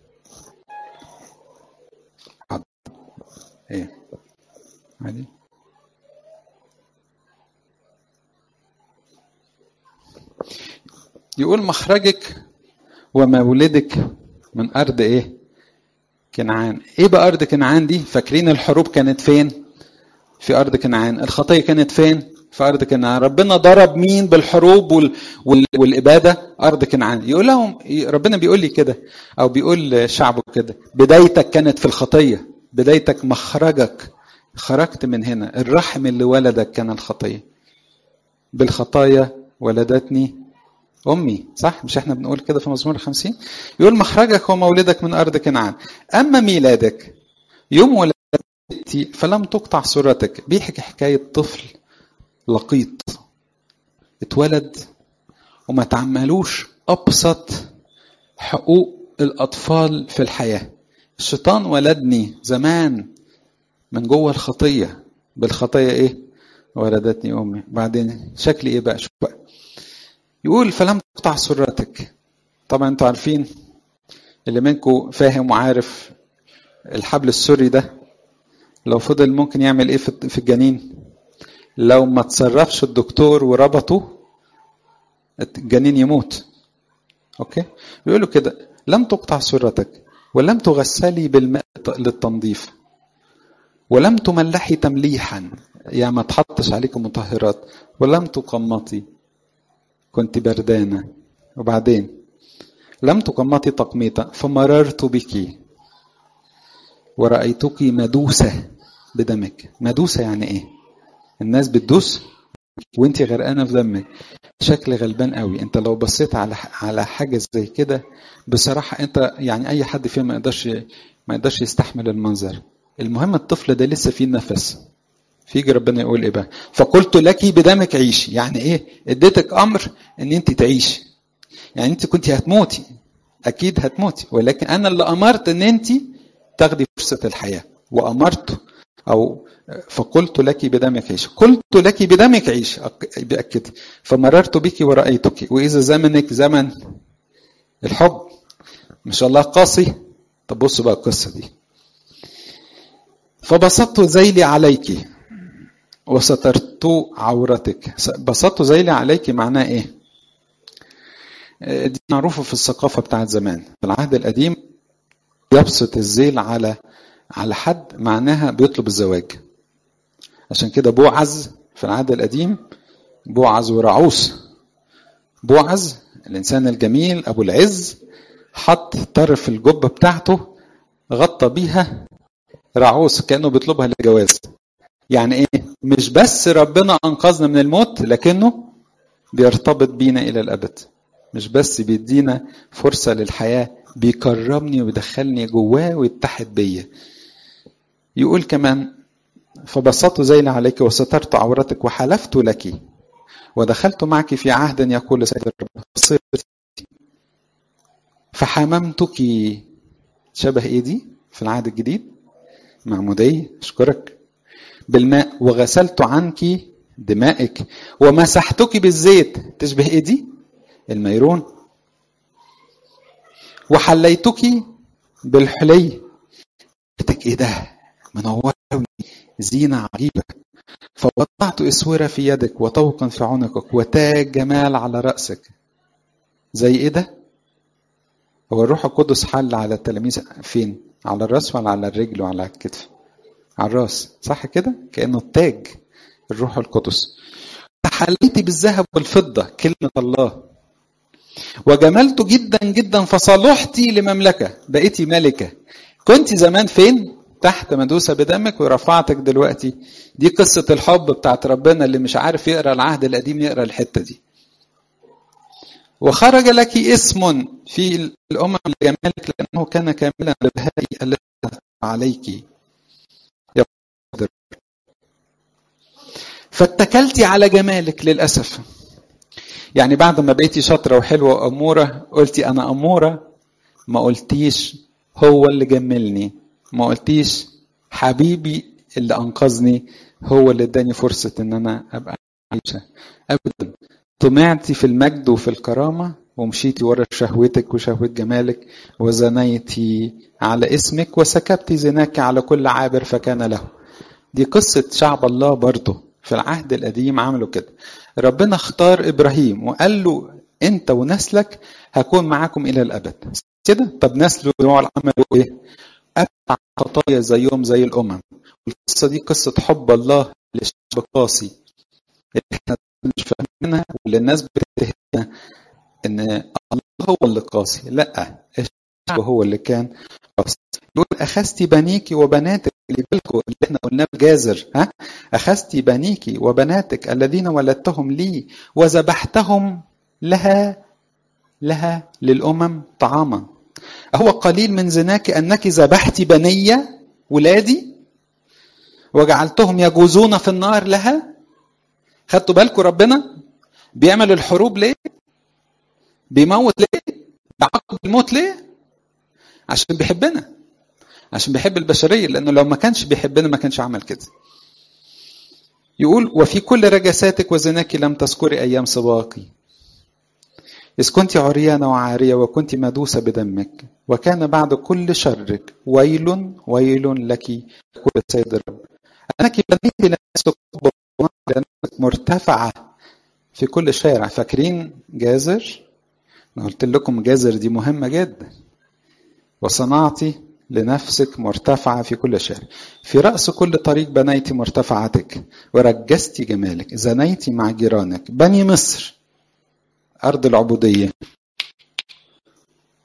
ايه عادي يقول مخرجك ومولدك من ارض ايه كنعان ايه بقى ارض كنعان دي فاكرين الحروب كانت فين في ارض كنعان الخطيه كانت فين في ارض كنعان ربنا ضرب مين بالحروب وال... وال... والاباده ارض كنعان يقول لهم ربنا بيقول لي كده او بيقول شعبه كده بدايتك كانت في الخطيه بدايتك مخرجك خرجت من هنا الرحم اللي ولدك كان الخطيه بالخطايا ولدتني امي صح مش احنا بنقول كده في مزمور الخمسين يقول مخرجك ومولدك من ارض كنعان اما ميلادك يوم ولدتي فلم تقطع صورتك بيحكي حكايه طفل لقيط اتولد وما تعملوش ابسط حقوق الاطفال في الحياه الشيطان ولدني زمان من جوه الخطيه بالخطيه ايه ولدتني امي بعدين شكلي ايه بقى شوف بقى يقول فلم تقطع سرتك طبعا انتوا عارفين اللي منكم فاهم وعارف الحبل السري ده لو فضل ممكن يعمل ايه في الجنين لو ما تصرفش الدكتور وربطه الجنين يموت اوكي بيقولوا كده لم تقطع سرتك ولم تغسلي بالماء للتنظيف ولم تملحي تمليحا يعني ما تحطش عليك مطهرات ولم تقمطي كنت بردانة وبعدين لم تقمطي تقميطا فمررت بك ورأيتك مدوسة بدمك مدوسة يعني ايه الناس بتدوس وانت غرقانه في دمك شكل غلبان قوي انت لو بصيت على على حاجه زي كده بصراحه انت يعني اي حد فينا ما يقدرش ما يقدرش يستحمل المنظر المهم الطفل ده لسه فيه نفس فيجي ربنا يقول ايه بقى فقلت لك بدمك عيشي يعني ايه اديتك امر ان انت تعيشي يعني انت كنت هتموتي اكيد هتموتي ولكن انا اللي امرت ان انت تاخدي فرصه الحياه وامرت او فقلت لك بدمك عيش قلت لك بدمك عيش بأكد فمررت بك ورأيتك وإذا زمنك زمن الحب ما شاء الله قاسي طب بصوا بقى القصة دي فبسطت ذيلي عليك وسترت عورتك بسطت ذيلي عليك معناه ايه دي معروفة في الثقافة بتاعت زمان في العهد القديم يبسط الذيل على على حد معناها بيطلب الزواج عشان كده بوعز في العهد القديم بوعز ورعوس بوعز الإنسان الجميل أبو العز حط طرف الجبة بتاعته غطى بيها رعوس كأنه بيطلبها للجواز يعني إيه مش بس ربنا أنقذنا من الموت لكنه بيرتبط بينا إلى الأبد مش بس بيدينا فرصة للحياة بيكرمني ويدخلني جواه ويتحد بيا يقول كمان فبسطت ذيل عليك وسترت عورتك وحلفت لك ودخلت معك في عهد يقول سيد الرب صرت فحممتك شبه ايه دي في العهد الجديد معمودية اشكرك بالماء وغسلت عنك دمائك ومسحتك بالزيت تشبه ايه دي الميرون وحليتك بالحلي بتك ايه ده منورة زينة عجيبة فوضعت اسورة في يدك وطوقا في عنقك وتاج جمال على رأسك زي ايه ده هو الروح القدس حل على التلاميذ فين على الراس ولا على الرجل وعلى الكتف على الراس صح كده كأنه التاج الروح القدس تحليت بالذهب والفضة كلمة الله وجملت جدا جدا فصلحتي لمملكة بقيتي ملكة كنت زمان فين تحت مدوسة بدمك ورفعتك دلوقتي دي قصة الحب بتاعت ربنا اللي مش عارف يقرأ العهد القديم يقرأ الحتة دي وخرج لك اسم في الأمم لجمالك لأنه كان كاملا لبهائي الذي عليك فاتكلتي على جمالك للأسف يعني بعد ما بقيتي شاطرة وحلوة وأمورة قلتي أنا أمورة ما قلتيش هو اللي جملني ما قلتيش حبيبي اللي أنقذني هو اللي اداني فرصة إن أنا أبقى عايشة أبدا طمعتي في المجد وفي الكرامة ومشيتي ورا شهوتك وشهوة جمالك وزنيتي على اسمك وسكبتي زناك على كل عابر فكان له دي قصة شعب الله برضه في العهد القديم عملوا كده ربنا اختار إبراهيم وقال له أنت ونسلك هكون معاكم إلى الأبد كده طب نسله دول عملوا إيه أبقى خطايا زيهم زي الأمم القصة دي قصة حب الله للشعب قاسي اللي احنا مش فاهمينها واللي الناس بتتهمنا ان الله هو اللي قاسي لا الشعب هو اللي كان قاسي يقول اخذتي بنيك وبناتك اللي بالكم اللي احنا قلناه بجازر ها اخذتي بنيك وبناتك الذين ولدتهم لي وذبحتهم لها لها للامم طعاما أهو قليل من زناك أنك ذبحت بني ولادي وجعلتهم يجوزون في النار لها خدتوا بالكم ربنا بيعمل الحروب ليه بيموت ليه بيعاقب الموت ليه عشان بيحبنا عشان بيحب البشرية لأنه لو ما كانش بيحبنا ما كانش عمل كده يقول وفي كل رجساتك وزناك لم تذكري أيام سباقي إذ كنت عريانة وعارية وكنت مدوسة بدمك وكان بعد كل شرك ويل ويل لك يقول السيد الرب أنك بنيت لنفسك لأنك مرتفعة في كل شارع فاكرين جازر أنا قلت لكم جازر دي مهمة جدا وصنعتي لنفسك مرتفعة في كل شارع في رأس كل طريق بنيت مرتفعتك ورجست جمالك زنيت مع جيرانك بني مصر أرض العبودية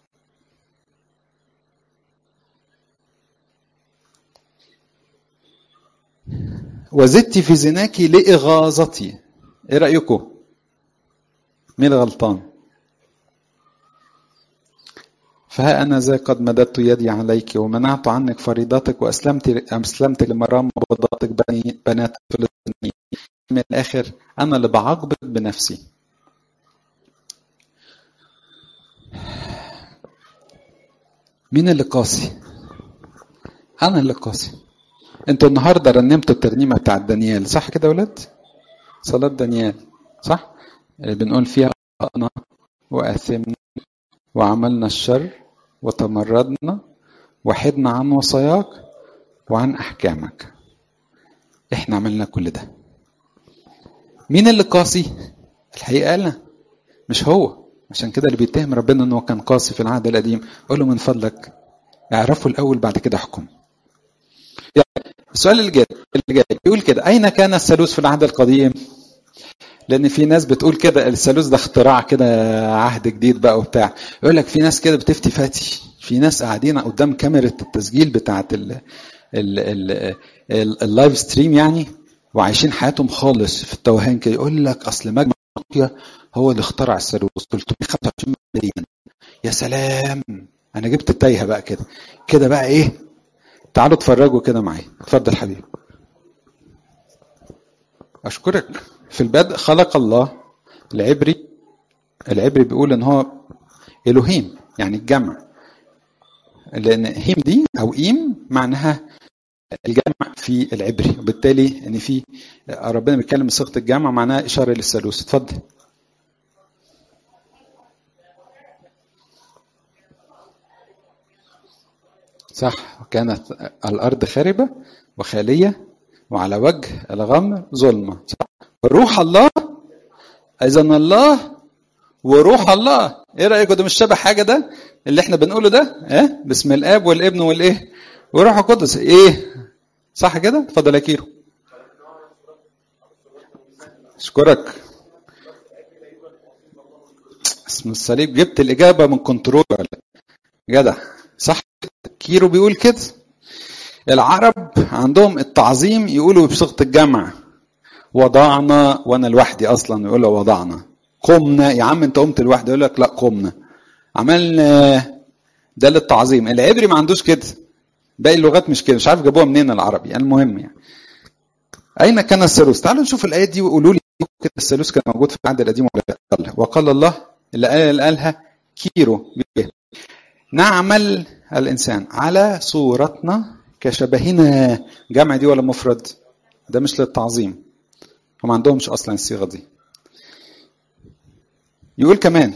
وزدت في زناك لإغاظتي ايه رأيكم مين الغلطان فها أنا ذا قد مددت يدي عليك ومنعت عنك فريضتك وأسلمت أسلمت لمرام وبضاتك بني بنات فلسطينيين من الآخر أنا اللي بعاقبك بنفسي مين اللي قاسي؟ أنا اللي قاسي انتوا النهارده رنمتوا الترنيمه بتاعت دانيال صح كده يا ولاد؟ صلاه دانيال صح؟ اللي بنقول فيها أخطأنا وآثمنا وعملنا الشر وتمردنا وحدنا عن وصاياك وعن أحكامك احنا عملنا كل ده مين اللي قاسي الحقيقة أنا مش هو عشان كده اللي بيتهم ربنا انه كان قاسي في العهد القديم قول له من فضلك اعرفه الاول بعد كده احكم السؤال اللي جاي اللي جاي بيقول كده اين كان الثالوث في العهد القديم لان في ناس بتقول كده الثالوث ده اختراع كده عهد جديد بقى وبتاع يقول لك في ناس كده بتفتي فاتي في ناس قاعدين قدام كاميرا التسجيل بتاعت ال ال ال اللايف ستريم يعني وعايشين حياتهم خالص في التوهان كده يقول لك اصل مجمع نقيا هو اللي اخترع الثالوث 325 مليون يا سلام انا جبت التايهه بقى كده كده بقى ايه تعالوا اتفرجوا كده معايا اتفضل حبيبي اشكرك في البدء خلق الله العبري العبري بيقول ان هو الوهيم يعني الجمع لان هيم دي او ايم معناها الجمع في العبري وبالتالي ان في ربنا بيتكلم بصيغه الجمع معناها اشاره للثالوث اتفضل صح وكانت الارض خاربه وخاليه وعلى وجه الغمر ظلمه صح روح الله اذا الله وروح الله ايه رايكم ده مش شبه حاجه ده اللي احنا بنقوله ده ايه باسم الاب والابن والايه وروح القدس ايه صح كده اتفضل يا كيرو اشكرك اسم الصليب جبت الاجابه من كنترول جدع صح كيرو بيقول كده العرب عندهم التعظيم يقولوا بصيغه الجمع وضعنا وانا لوحدي اصلا يقول وضعنا قمنا يا عم انت قمت لوحدي يقول لك لا قمنا عملنا ده للتعظيم العبري ما عندوش كده باقي اللغات مش كده مش عارف جابوها منين العربي المهم يعني اين كان الثالوث تعالوا نشوف الايات دي وقولوا لي كده الثالوث كان موجود في العهد القديم ولا لا وقال الله اللي قال اللي قالها كيرو نعمل الانسان على صورتنا كشبهنا جمع دي ولا مفرد ده مش للتعظيم هم ما عندهمش اصلا الصيغه دي يقول كمان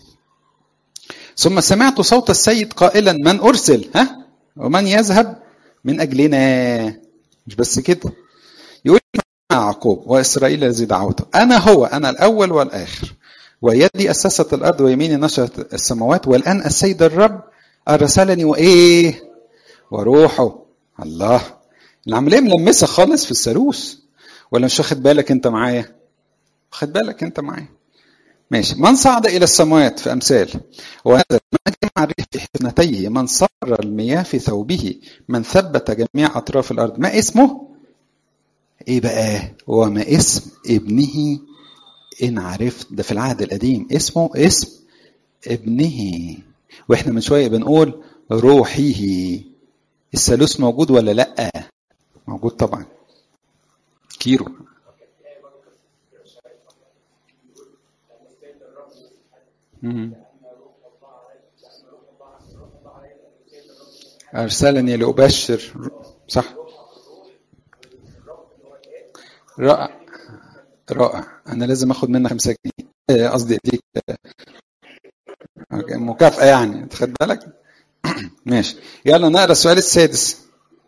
ثم سمعت صوت السيد قائلا من ارسل ها ومن يذهب من اجلنا مش بس كده يقول يعقوب واسرائيل الذي دعوته انا هو انا الاول والاخر ويدي اسست الارض ويميني نشرت السماوات والان السيد الرب ارسلني وايه وروحه الله العمليه ملمسه خالص في الثالوث ولا مش واخد بالك انت معايا واخد بالك انت معايا ماشي من صعد الى السماوات في امثال وهذا من جمع الريح في حفنتيه من صر المياه في ثوبه من ثبت جميع اطراف الارض ما اسمه ايه بقى وما اسم ابنه ان عرفت ده في العهد القديم اسمه اسم ابنه واحنا من شويه بنقول روحه الثالوث موجود ولا لا موجود طبعا كيرو أرسلني لأبشر صح رائع رائع أنا لازم أخد منك خمسة جنيه قصدي أديك مكافأة يعني تاخد بالك ماشي يلا نقرا السؤال السادس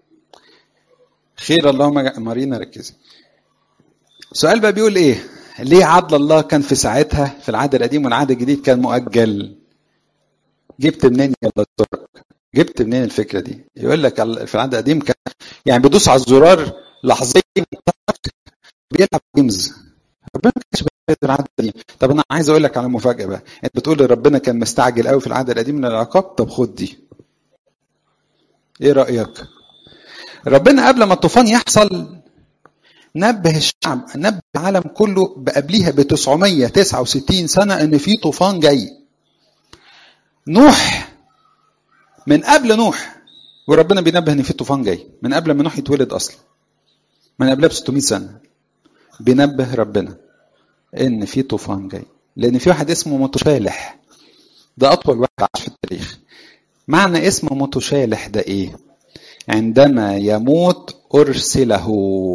خير اللهم مارينا ركزي السؤال بقى بيقول ايه ليه عدل الله كان في ساعتها في العهد القديم والعهد الجديد كان مؤجل جبت منين يا دكتور جبت منين الفكره دي يقول لك في العهد القديم كان يعني بيدوس على الزرار لحظيا بيلعب جيمز ربنا ما كانش في العهد القديم طب انا عايز اقول لك على مفاجاه بقى انت بتقول ربنا كان مستعجل قوي في العهد القديم من العقاب طب خد دي ايه رايك ربنا قبل ما الطوفان يحصل نبه الشعب نبه العالم كله بقبليها ب 969 سنة إن في طوفان جاي نوح من قبل نوح وربنا بينبه إن في طوفان جاي من قبل ما نوح يتولد أصلا من قبلها ب 600 سنة بينبه ربنا إن في طوفان جاي لأن في واحد اسمه متشالح ده أطول واحد عاش في التاريخ معنى اسمه متشالح ده إيه؟ عندما يموت أرسله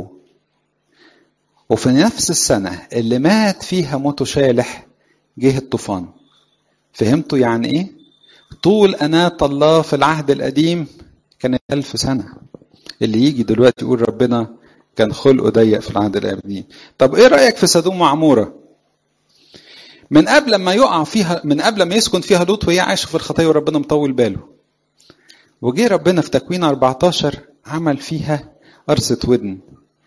وفي نفس السنة اللي مات فيها متشالح جه الطوفان فهمتوا يعني ايه؟ طول أناة الله في العهد القديم كانت ألف سنة اللي يجي دلوقتي يقول ربنا كان خلقه ضيق في العهد القديم طب ايه رأيك في سدوم وعمورة من قبل ما يقع فيها من قبل ما يسكن فيها لوط وهي عايشة في الخطية وربنا مطول باله وجه ربنا في تكوين 14 عمل فيها قرصة ودن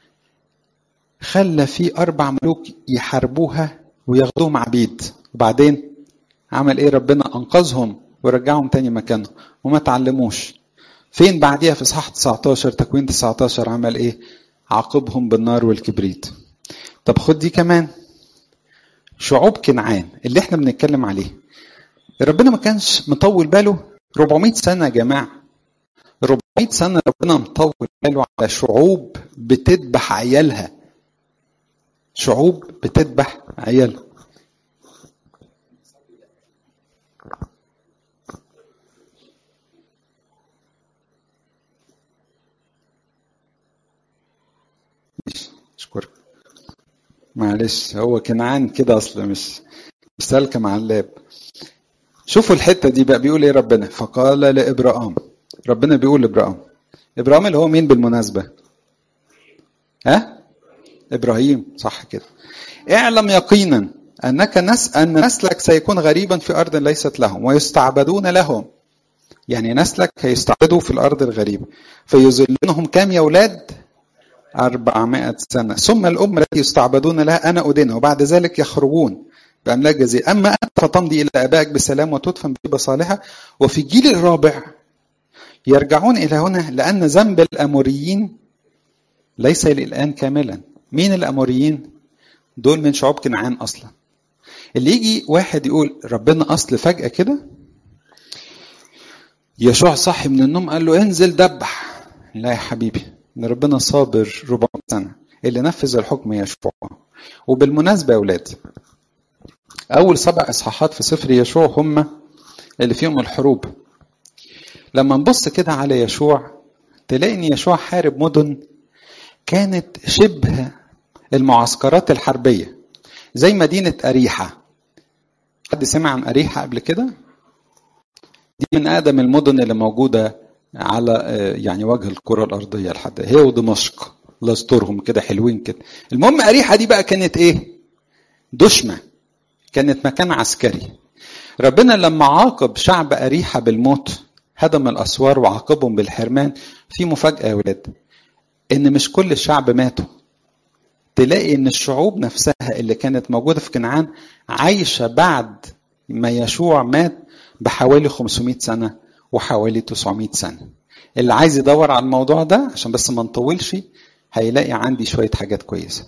خلى في أربع ملوك يحاربوها وياخدوهم عبيد وبعدين عمل إيه ربنا أنقذهم ورجعهم تاني مكانهم وما تعلموش فين بعديها في صح 19 تكوين 19 عمل إيه عاقبهم بالنار والكبريت طب خد دي كمان شعوب كنعان اللي احنا بنتكلم عليه ربنا ما كانش مطول باله 400 سنة يا جماعة 400 سنة ربنا مطول باله على شعوب بتذبح عيالها شعوب بتذبح عيالها اشكرك معلش هو كنعان كده اصلا مش مش سالكه مع اللاب شوفوا الحته دي بقى بيقول ايه ربنا فقال لابراهام ربنا بيقول لابراهام ابراهام اللي هو مين بالمناسبه ها ابراهيم صح كده اعلم يقينا انك نس ان نسلك سيكون غريبا في ارض ليست لهم ويستعبدون لهم يعني نسلك هيستعبدوا في الارض الغريبه فيذلونهم كام يا اولاد 400 سنة ثم الأمة التي يستعبدون لها أنا أدينها وبعد ذلك يخرجون بأملاك جزيرة أما أنت فتمضي إلى آبائك بسلام وتدفن بطيبة صالحة وفي الجيل الرابع يرجعون إلى هنا لأن ذنب الأموريين ليس الآن كاملا مين الأموريين؟ دول من شعوب كنعان أصلا اللي يجي واحد يقول ربنا أصل فجأة كده يشوع صحي من النوم قال له انزل دبح لا يا حبيبي ان ربنا صابر 400 سنه اللي نفذ الحكم يشوع وبالمناسبه يا اولاد اول سبع اصحاحات في سفر يشوع هم اللي فيهم الحروب لما نبص كده على يشوع تلاقي ان يشوع حارب مدن كانت شبه المعسكرات الحربيه زي مدينه اريحه حد سمع عن اريحه قبل كده دي من اقدم المدن اللي موجوده على يعني وجه الكرة الأرضية لحد هي ودمشق الله يسترهم كده حلوين كده المهم أريحة دي بقى كانت إيه دشمة كانت مكان عسكري ربنا لما عاقب شعب أريحة بالموت هدم الأسوار وعاقبهم بالحرمان في مفاجأة يا ولاد إن مش كل الشعب ماتوا تلاقي إن الشعوب نفسها اللي كانت موجودة في كنعان عايشة بعد ما يشوع مات بحوالي 500 سنة وحوالي 900 سنة اللي عايز يدور على الموضوع ده عشان بس ما نطولش هيلاقي عندي شوية حاجات كويسة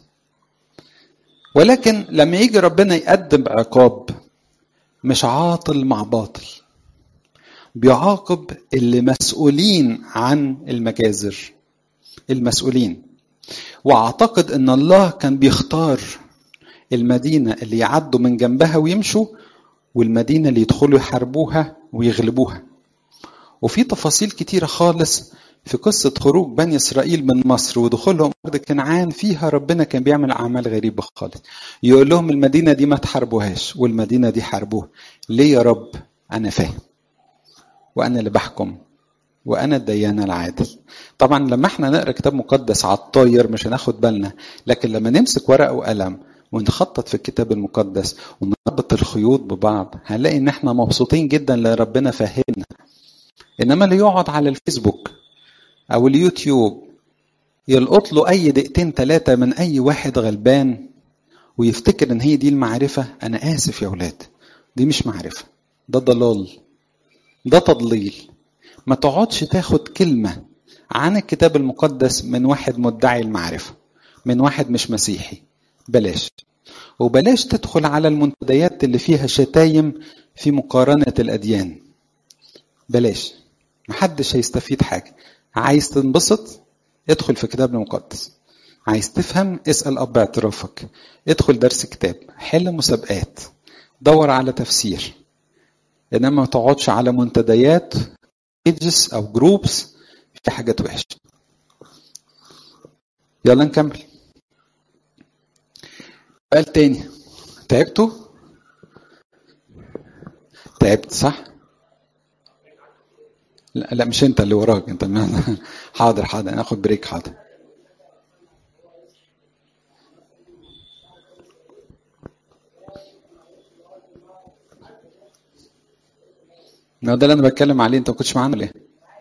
ولكن لما يجي ربنا يقدم عقاب مش عاطل مع باطل بيعاقب اللي مسؤولين عن المجازر المسؤولين واعتقد ان الله كان بيختار المدينة اللي يعدوا من جنبها ويمشوا والمدينة اللي يدخلوا يحاربوها ويغلبوها وفي تفاصيل كتيرة خالص في قصة خروج بني إسرائيل من مصر ودخولهم أرض كنعان فيها ربنا كان بيعمل أعمال غريبة خالص يقول لهم المدينة دي ما تحاربوهاش والمدينة دي حاربوها ليه يا رب أنا فاهم وأنا اللي بحكم وأنا الديان العادل طبعا لما احنا نقرأ كتاب مقدس على الطاير مش هناخد بالنا لكن لما نمسك ورقة وقلم ونخطط في الكتاب المقدس ونربط الخيوط ببعض هنلاقي ان احنا مبسوطين جدا لان ربنا فهمنا انما اللي يقعد على الفيسبوك او اليوتيوب يلقط له اي دقيقتين ثلاثه من اي واحد غلبان ويفتكر ان هي دي المعرفه انا اسف يا اولاد دي مش معرفه ده ضلال ده تضليل ما تقعدش تاخد كلمه عن الكتاب المقدس من واحد مدعي المعرفه من واحد مش مسيحي بلاش وبلاش تدخل على المنتديات اللي فيها شتايم في مقارنة الأديان بلاش محدش هيستفيد حاجة عايز تنبسط ادخل في كتاب المقدس عايز تفهم اسأل أب اعترافك ادخل درس كتاب حل مسابقات دور على تفسير انما ما تقعدش على منتديات بيجز او جروبس في حاجات وحشه يلا نكمل سؤال تاني تعبتوا تعبت صح لا لا مش انت اللي وراك انت ما حاضر حاضر ناخد بريك حاضر ما ده اللي انا بتكلم عليه انت ما كنتش معانا ليه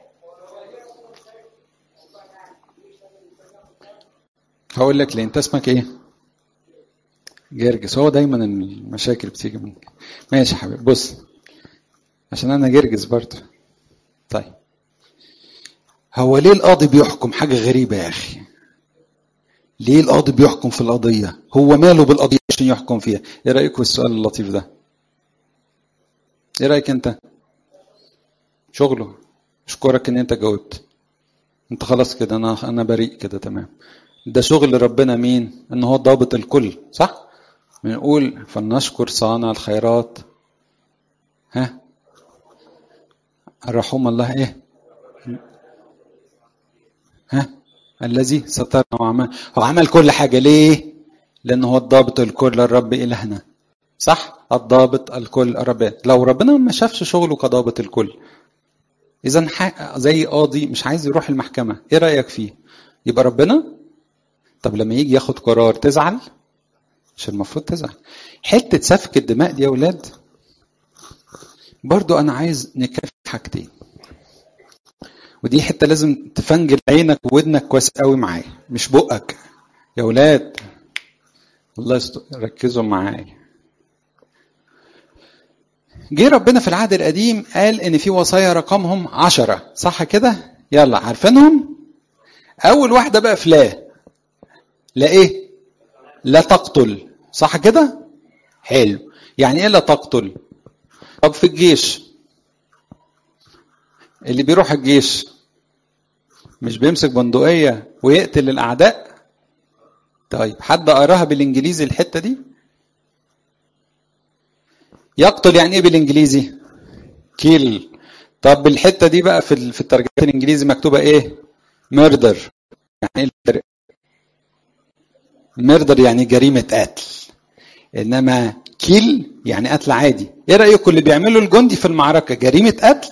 هقول لك ليه انت اسمك ايه جرجس هو دايما المشاكل بتيجي من ماشي يا حبيبي بص عشان انا جرجس برضه طيب هو ليه القاضي بيحكم حاجه غريبه يا اخي ليه القاضي بيحكم في القضيه هو ماله بالقضيه عشان يحكم فيها ايه رايك في السؤال اللطيف ده ايه رايك انت شغله اشكرك ان انت جاوبت انت خلاص كده انا انا بريء كده تمام ده شغل ربنا مين ان هو ضابط الكل صح بنقول فلنشكر صانع الخيرات ها الرحوم الله ايه ها الذي سترنا وعمل هو عمل كل حاجه ليه لان هو الضابط الكل الرب الهنا صح الضابط الكل الرب لو ربنا ما شافش شغله كضابط الكل اذا زي قاضي مش عايز يروح المحكمه ايه رايك فيه يبقى ربنا طب لما يجي ياخد قرار تزعل مش المفروض تزعل حته سفك الدماء دي يا اولاد برضو انا عايز نكفي حاجتين ودي حته لازم تفنجل عينك وودنك كويس قوي معايا مش بقك يا اولاد الله يستر ركزوا معايا جه ربنا في العهد القديم قال ان في وصايا رقمهم عشرة صح كده يلا عارفينهم اول واحده بقى في لا لا ايه لا تقتل صح كده حلو يعني ايه لا تقتل طب في الجيش اللي بيروح الجيش مش بيمسك بندقية ويقتل الأعداء طيب حد قراها بالإنجليزي الحتة دي يقتل يعني إيه بالإنجليزي كيل طب الحتة دي بقى في في الترجمة الإنجليزي مكتوبة إيه ميردر يعني إيه ميردر يعني جريمة قتل إنما كيل يعني قتل عادي إيه رأيكم اللي بيعمله الجندي في المعركة جريمة قتل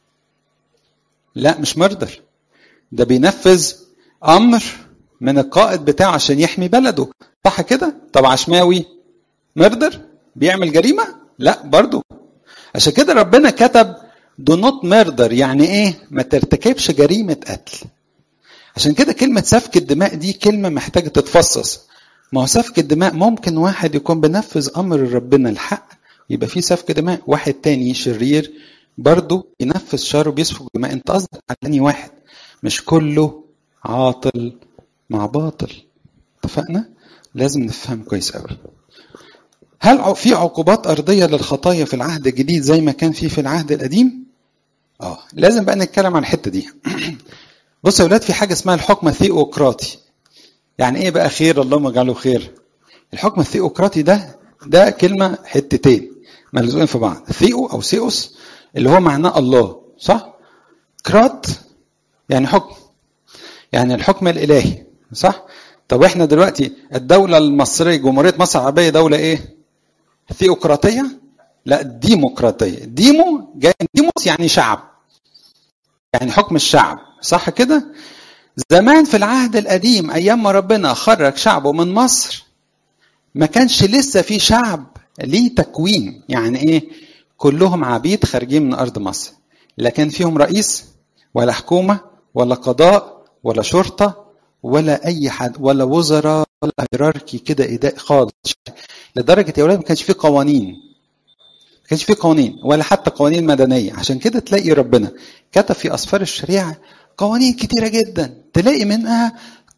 لا مش مردر ده بينفذ امر من القائد بتاعه عشان يحمي بلده صح كده طب عشماوي مردر بيعمل جريمه لا برضو عشان كده ربنا كتب دو نوت ميردر يعني ايه ما ترتكبش جريمه قتل عشان كده كلمه سفك الدماء دي كلمه محتاجه تتفصص ما هو سفك الدماء ممكن واحد يكون بنفذ امر ربنا الحق يبقى في سفك دماء واحد تاني شرير برضه ينفذ شر وبيسفك دماء انت قصدك على تاني واحد مش كله عاطل مع باطل اتفقنا لازم نفهم كويس قوي هل في عقوبات أرضية للخطايا في العهد الجديد زي ما كان في في العهد القديم؟ اه لازم بقى نتكلم عن الحتة دي بصوا يا أولاد في حاجة اسمها الحكم الثيوقراطي يعني إيه بقى خير اللهم اجعله خير الحكم الثيوقراطي ده ده كلمة حتتين ملزوقين في بعض ثيو أو سيوس اللي هو معناه الله صح؟ كرات يعني حكم يعني الحكم الإلهي صح؟ طب احنا دلوقتي الدولة المصرية جمهورية مصر العربية دولة ايه؟ ثيوقراطية؟ لا ديمقراطية، ديمو جاي ديموس يعني شعب. يعني حكم الشعب، صح كده؟ زمان في العهد القديم ايام ما ربنا خرج شعبه من مصر ما كانش لسه في شعب ليه تكوين، يعني ايه؟ كلهم عبيد خارجين من ارض مصر. لا كان فيهم رئيس ولا حكومة ولا قضاء ولا شرطة ولا اي حد ولا وزراء ولا هيراركي كده اداء خالص لدرجه يا ولاد ما كانش في قوانين ما كانش في قوانين ولا حتى قوانين مدنيه عشان كده تلاقي ربنا كتب في اسفار الشريعه قوانين كتيره جدا تلاقي منها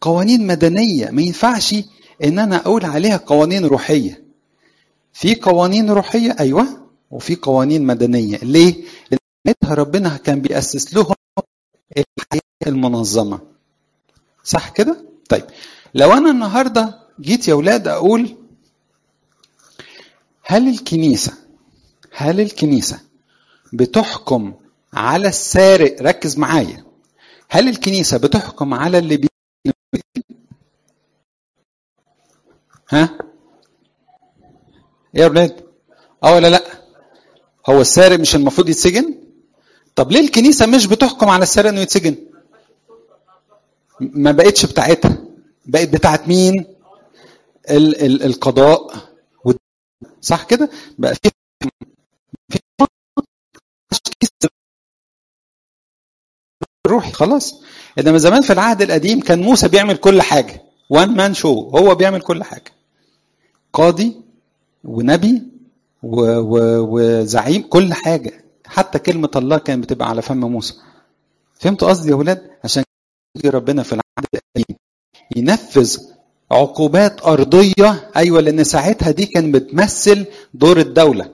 قوانين مدنيه ما ينفعش ان انا اقول عليها قوانين روحيه في قوانين روحيه ايوه وفي قوانين مدنيه ليه لان ربنا كان بيأسس لهم الحياه المنظمه صح كده طيب لو انا النهارده جيت يا اولاد اقول هل الكنيسه هل الكنيسه بتحكم على السارق ركز معايا هل الكنيسه بتحكم على اللي بي ها ايه يا اولاد اه ولا لا هو السارق مش المفروض يتسجن طب ليه الكنيسه مش بتحكم على السارق انه يتسجن ما بقتش بتاعتها بقت بتاعت مين ال ال القضاء صح كده بقى في في روحي خلاص انما زمان في العهد القديم كان موسى بيعمل كل حاجه وان مان شو هو بيعمل كل حاجه قاضي ونبي و و وزعيم كل حاجه حتى كلمه الله كانت بتبقى على فم موسى فهمتوا قصدي يا ولاد عشان ربنا في العهد القديم ينفذ عقوبات أرضية أيوة لأن ساعتها دي كان بتمثل دور الدولة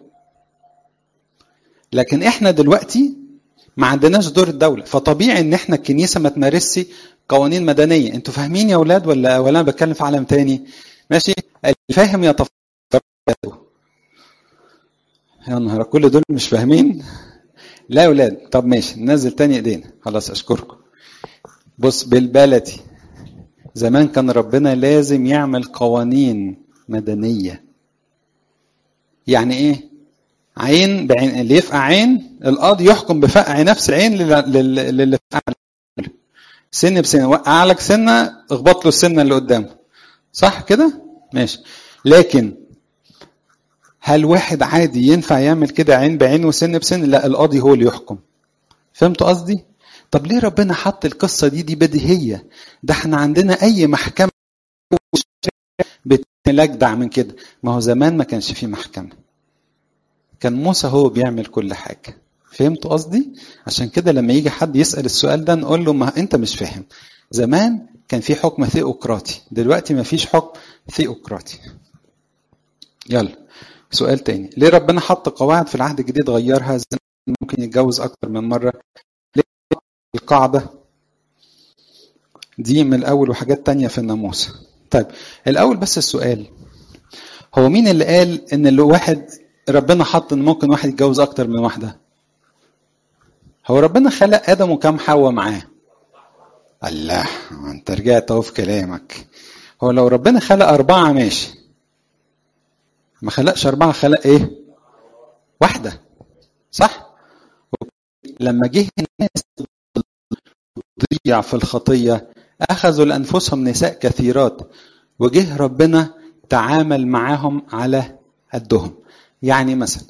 لكن إحنا دلوقتي ما عندناش دور الدولة فطبيعي إن إحنا الكنيسة ما تمارسش قوانين مدنية أنتوا فاهمين يا أولاد ولا ولا أنا بتكلم في عالم تاني ماشي الفاهم يتفق يا نهار كل دول مش فاهمين لا يا أولاد طب ماشي ننزل تاني إيدينا خلاص أشكركم بص بالبلدي زمان كان ربنا لازم يعمل قوانين مدنية يعني ايه عين بعين اللي يفقع عين القاضي يحكم بفقع نفس عين للي فقع سن بسنة وقع لك سنة اخبط له السنة اللي قدامه صح كده ماشي لكن هل واحد عادي ينفع يعمل كده عين بعين وسن بسن لا القاضي هو اللي يحكم فهمتوا قصدي طب ليه ربنا حط القصة دي دي بديهية ده احنا عندنا أي محكمة بتلجدع من كده ما هو زمان ما كانش فيه محكمة كان موسى هو بيعمل كل حاجة فهمتوا قصدي عشان كده لما يجي حد يسأل السؤال ده نقول له ما انت مش فاهم زمان كان في حكم ثيوقراطي دلوقتي ما فيش حكم ثيوقراطي يلا سؤال تاني ليه ربنا حط قواعد في العهد الجديد غيرها ممكن يتجوز اكتر من مره القاعدة دي من الأول وحاجات تانية في الناموس طيب الأول بس السؤال هو مين اللي قال إن اللي واحد ربنا حط إن ممكن واحد يتجوز أكتر من واحدة هو ربنا خلق آدم وكم حواء معاه الله أنت رجعت أهو في كلامك هو لو ربنا خلق أربعة ماشي ما خلقش أربعة خلق إيه واحدة صح لما جه الناس تضيع في الخطية أخذوا لأنفسهم نساء كثيرات وجه ربنا تعامل معاهم على قدهم يعني مثلا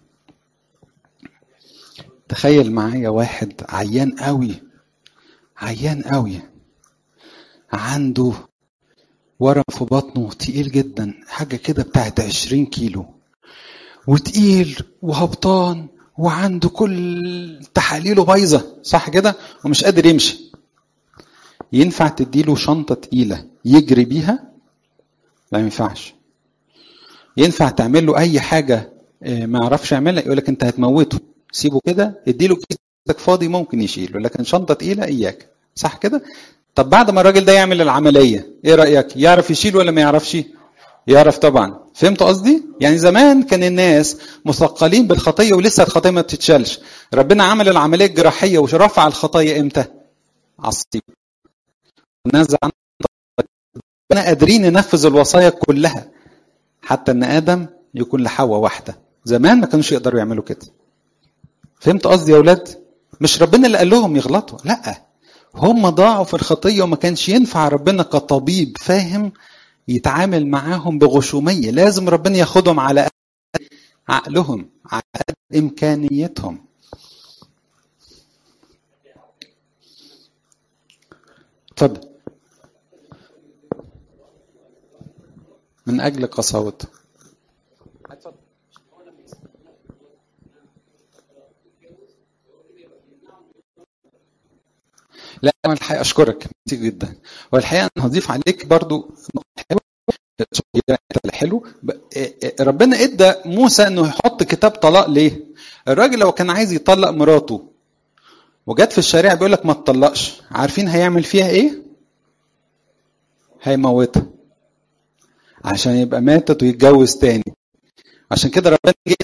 تخيل معايا واحد عيان قوي عيان قوي عنده ورم في بطنه تقيل جدا حاجة كده بتاعت عشرين كيلو وتقيل وهبطان وعنده كل تحاليله بايظه صح كده ومش قادر يمشي ينفع تديله شنطه تقيله يجري بيها لا ما ينفعش ينفع تعمل له اي حاجه ما يعرفش يعملها يقول لك انت هتموته سيبه كده اديله كيسك فاضي ممكن يشيله لكن شنطه تقيله اياك صح كده طب بعد ما الراجل ده يعمل العمليه ايه رايك يعرف يشيل ولا ما يعرفش يعرف طبعا فهمت قصدي يعني زمان كان الناس مثقلين بالخطيه ولسه الخطيه ما بتتشالش ربنا عمل العمليه الجراحيه ورفع الخطايا امتى عصيب نزع ربنا قادرين ننفذ الوصايا كلها حتى ان ادم يكون لحواء واحده زمان ما كانوش يقدروا يعملوا كده فهمت قصدي يا اولاد مش ربنا اللي قال لهم يغلطوا لا هم ضاعوا في الخطيه وما كانش ينفع ربنا كطبيب فاهم يتعامل معاهم بغشومية لازم ربنا ياخدهم على عقلهم على قد إمكانيتهم اتفضل من أجل قساوته لا أنا الحقيقة أشكرك كتير جدا والحقيقة أنا هضيف عليك برضو حلو حلو ربنا ادى موسى انه يحط كتاب طلاق ليه؟ الراجل لو كان عايز يطلق مراته وجت في الشريعه بيقول لك ما تطلقش عارفين هيعمل فيها ايه؟ هيموتها عشان يبقى ماتت ويتجوز تاني عشان كده ربنا جه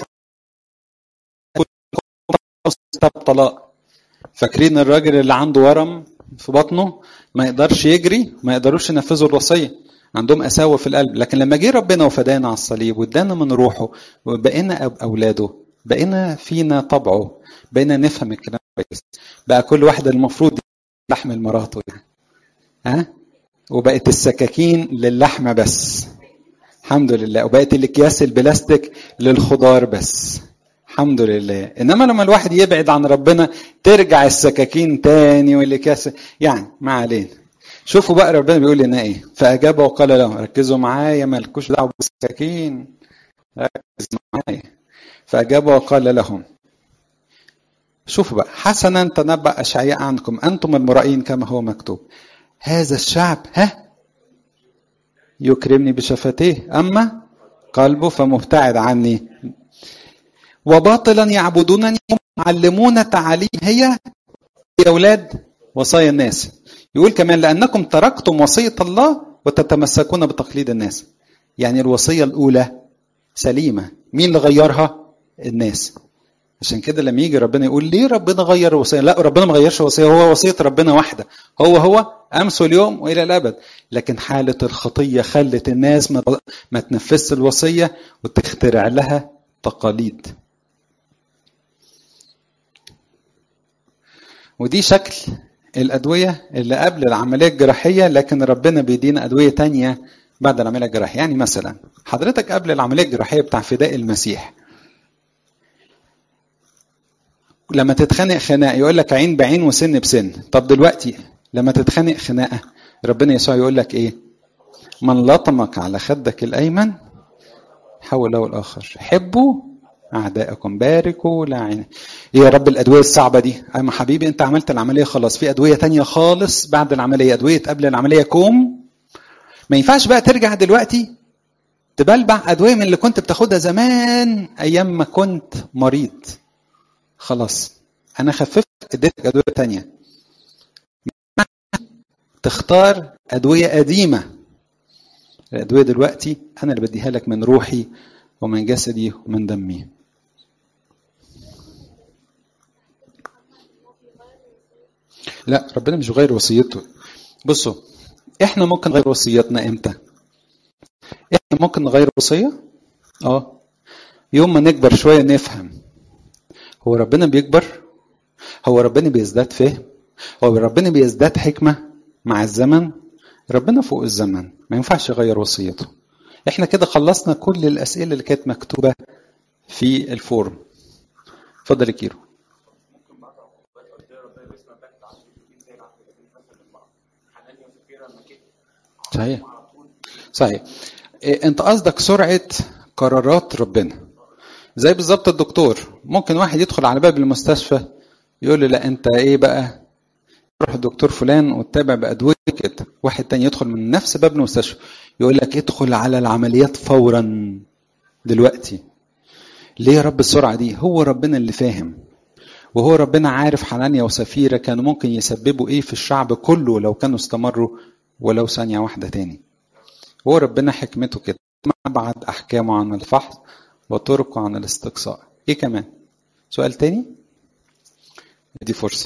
كتاب طلاق فاكرين الراجل اللي عنده ورم في بطنه ما يقدرش يجري ما يقدروش ينفذوا الوصيه عندهم قساوه في القلب لكن لما جه ربنا وفدانا على الصليب وادانا من روحه وبقينا اولاده بقينا فينا طبعه بقينا نفهم الكلام كويس بقى كل واحد المفروض يحمل مراته يعني ها وبقت السكاكين للحمه بس الحمد لله وبقت الاكياس البلاستيك للخضار بس الحمد لله انما لما الواحد يبعد عن ربنا ترجع السكاكين تاني والاكياس يعني ما علينا شوفوا بقى ربنا بيقول لنا ايه فاجاب وقال لهم ركزوا معايا مالكوش دعوه بالسكاكين ركز معايا فاجاب وقال لهم شوفوا بقى حسنا تنبأ أشعياء عنكم أنتم المرائين كما هو مكتوب هذا الشعب ها يكرمني بشفتيه أما قلبه فمبتعد عني وباطلا يعبدونني يعلمون تعاليم هي يا أولاد وصايا الناس يقول كمان لأنكم تركتم وصية الله وتتمسكون بتقليد الناس يعني الوصية الأولى سليمة مين اللي غيرها الناس عشان كده لما يجي ربنا يقول ليه ربنا غير الوصيه لا ربنا ما غيرش الوصيه هو وصيه ربنا واحده هو هو امس واليوم والى الابد لكن حاله الخطيه خلت الناس ما ما تنفذش الوصيه وتخترع لها تقاليد ودي شكل الادويه اللي قبل العمليه الجراحيه لكن ربنا بيدينا ادويه تانية بعد العمليه الجراحيه يعني مثلا حضرتك قبل العمليه الجراحيه بتاع فداء المسيح لما تتخانق خناقه يقول لك عين بعين وسن بسن طب دلوقتي لما تتخانق خناقه ربنا يسوع يقول لك ايه من لطمك على خدك الايمن حول له الاخر حبوا اعدائكم باركوا لاعين يا رب الادويه الصعبه دي اما حبيبي انت عملت العمليه خلاص في ادويه تانية خالص بعد العمليه ادويه قبل العمليه كوم ما ينفعش بقى ترجع دلوقتي تبلبع ادويه من اللي كنت بتاخدها زمان ايام ما كنت مريض خلاص انا خففت اديتك ادويه تانية تختار ادويه قديمه الادويه دلوقتي انا اللي بديها لك من روحي ومن جسدي ومن دمي لا ربنا مش بيغير وصيته بصوا احنا ممكن نغير وصيتنا امتى احنا ممكن نغير وصيه اه يوم ما نكبر شويه نفهم هو ربنا بيكبر هو ربنا بيزداد فهم هو ربنا بيزداد حكمة مع الزمن ربنا فوق الزمن ما ينفعش يغير وصيته احنا كده خلصنا كل الأسئلة اللي كانت مكتوبة في الفورم اتفضل يا كيرو صحيح صحيح إيه انت قصدك سرعة قرارات ربنا زي بالظبط الدكتور ممكن واحد يدخل على باب المستشفى يقول له لا انت ايه بقى روح الدكتور فلان وتتابع بادويه كده واحد تاني يدخل من نفس باب المستشفى يقول لك ادخل على العمليات فورا دلوقتي ليه يا رب السرعه دي هو ربنا اللي فاهم وهو ربنا عارف حنانيا وسفيره كانوا ممكن يسببوا ايه في الشعب كله لو كانوا استمروا ولو ثانيه واحده تاني هو ربنا حكمته كده ما بعد احكامه عن الفحص وطرقه عن الاستقصاء ايه كمان سؤال تاني دي فرصة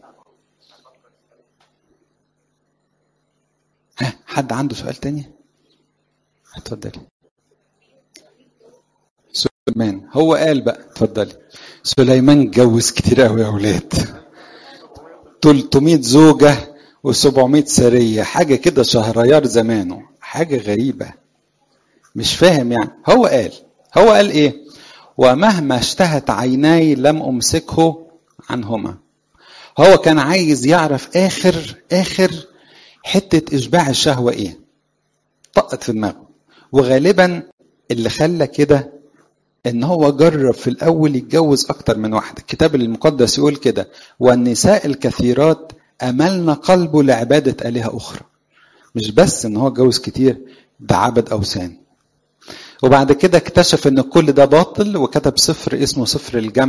ها حد عنده سؤال تاني اتفضلي سليمان هو قال بقى اتفضلي سليمان اتجوز كتير قوي يا اولاد 300 زوجة و700 سرية حاجة كده شهريار زمانه حاجة غريبة مش فاهم يعني هو قال هو قال ايه ومهما اشتهت عيناي لم امسكه عنهما هو كان عايز يعرف اخر اخر حته اشباع الشهوه ايه طقت في دماغه وغالبا اللي خلى كده ان هو جرب في الاول يتجوز اكتر من واحده الكتاب المقدس يقول كده والنساء الكثيرات أملنا قلبه لعبادة آلهة أخرى مش بس إن هو اتجوز كتير ده عبد أوثان وبعد كده اكتشف إن كل ده باطل وكتب سفر اسمه سفر الجمع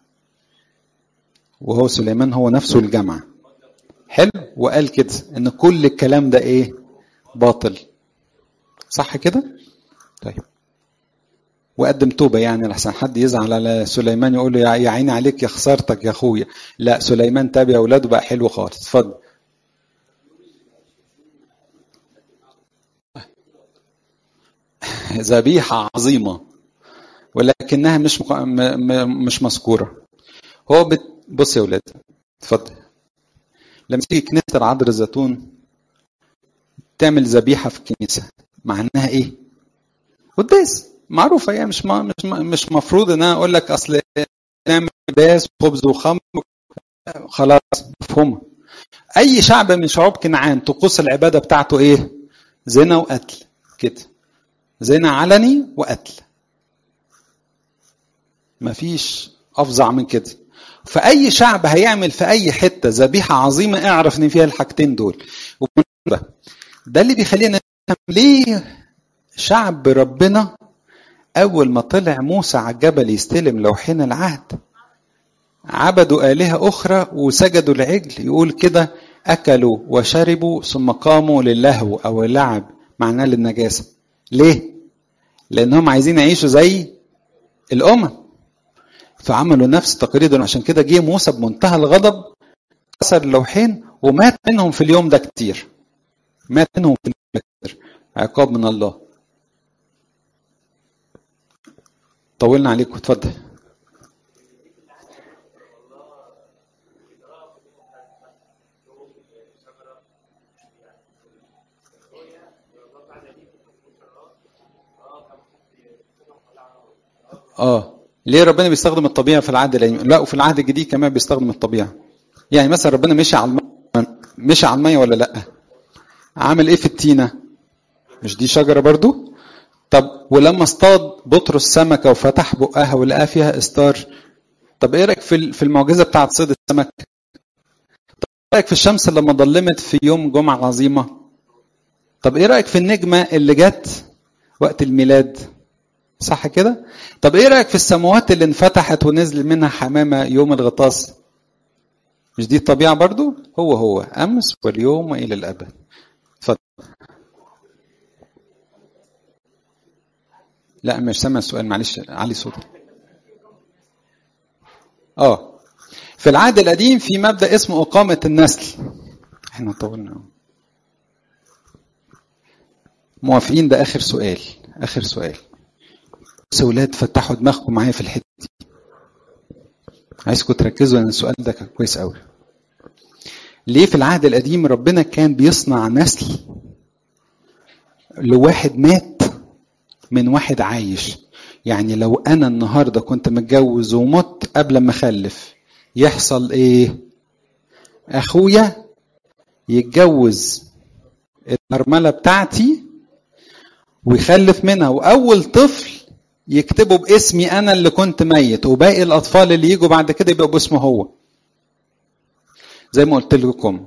وهو سليمان هو نفسه الجمع حلو وقال كده إن كل الكلام ده إيه باطل صح كده طيب وقدم توبه يعني لحسن حد يزعل على سليمان يقول له يا عيني عليك يا خسارتك يا اخويا لا سليمان تاب يا اولاده بقى حلو خالص اتفضل ذبيحه عظيمه ولكنها مش مق... م... م... مش مذكوره هو بت... بص يا اولاد اتفضل لما تيجي كنيسه العذر الزيتون تعمل ذبيحه في الكنيسه معناها ايه قداس معروفه يعني مش ما مش ما مش مفروض ان انا اقول لك اصل نعمل باس وخبز وخمر خلاص مفهومه اي شعب من شعوب كنعان طقوس العباده بتاعته ايه زنا وقتل كده زنا علني وقتل مفيش افظع من كده فاي شعب هيعمل في اي حته ذبيحه عظيمه اعرف ان فيها الحاجتين دول ده اللي بيخلينا نفهم ليه شعب ربنا أول ما طلع موسى على الجبل يستلم لوحين العهد عبدوا آلهة أخرى وسجدوا العجل يقول كده أكلوا وشربوا ثم قاموا للهو أو اللعب معناه للنجاسة ليه؟ لأنهم عايزين يعيشوا زي الأمم فعملوا نفس التقاليد عشان كده جه موسى بمنتهى الغضب كسر اللوحين ومات منهم في اليوم ده كتير مات منهم في اليوم ده كتير عقاب من الله طولنا عليكم اتفضل اه ليه ربنا بيستخدم الطبيعه في العهد القديم لا وفي العهد الجديد كمان بيستخدم الطبيعه يعني مثلا ربنا مشي على الميه مشي على الميه ولا لا عامل ايه في التينه مش دي شجره برضو طب ولما اصطاد بطرس سمكه وفتح بقها ولقى فيها استار طب ايه رايك في في المعجزه بتاعه صيد السمك طب ايه رايك في الشمس لما ظلمت في يوم جمعه عظيمه طب ايه رايك في النجمه اللي جت وقت الميلاد صح كده طب ايه رايك في السماوات اللي انفتحت ونزل منها حمامه يوم الغطاس مش دي الطبيعه برضو هو هو امس واليوم والى الابد اتفضل لا مش سامع السؤال معلش علي صوتك اه في العهد القديم في مبدا اسمه اقامه النسل احنا طولنا موافقين ده اخر سؤال اخر سؤال بس يا ولاد فتحوا دماغكم معايا في الحته دي عايزكم تركزوا ان السؤال ده كان كويس قوي ليه في العهد القديم ربنا كان بيصنع نسل لواحد مات من واحد عايش يعني لو انا النهارده كنت متجوز ومت قبل ما اخلف يحصل ايه اخويا يتجوز الارمله بتاعتي ويخلف منها واول طفل يكتبوا باسمي انا اللي كنت ميت وباقي الاطفال اللي يجوا بعد كده يبقوا باسمه هو زي ما قلت لكم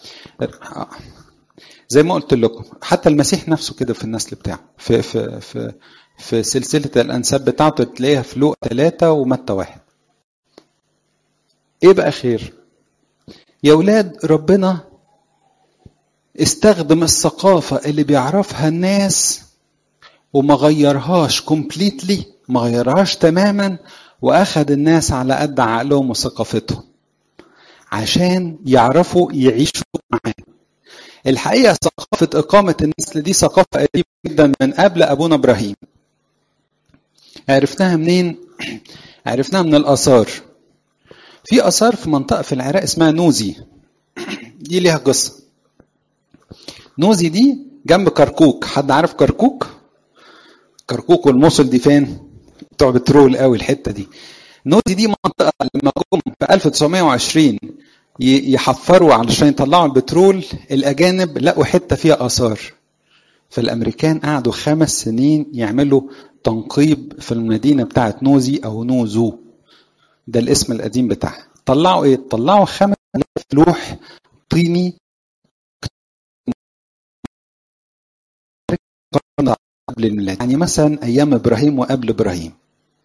زي ما قلت لكم حتى المسيح نفسه كده في النسل بتاعه في في في في سلسلة الأنساب بتاعته تلاقيها في لوق ثلاثة ومتى واحد. إيه بقى خير؟ يا ولاد ربنا استخدم الثقافة اللي بيعرفها الناس وما غيرهاش كومبليتلي ما غيرهاش تماما واخد الناس على قد عقلهم وثقافتهم عشان يعرفوا يعيشوا معاه الحقيقه ثقافه اقامه النسل دي ثقافه قديمه جدا من قبل ابونا ابراهيم عرفناها منين عرفناها من الاثار في اثار في منطقه في العراق اسمها نوزي دي ليها قصه نوزي دي جنب كركوك حد عارف كركوك كركوك والموصل دي فين بتوع بترول قوي الحته دي نوزي دي منطقه لما جم في 1920 يحفروا علشان يطلعوا البترول الاجانب لقوا حته فيها اثار فالامريكان قعدوا خمس سنين يعملوا تنقيب في المدينه بتاعت نوزي او نوزو ده الاسم القديم بتاعها طلعوا ايه طلعوا 5000 لوح طيني قبل الميلاد يعني مثلا ايام ابراهيم وقبل ابراهيم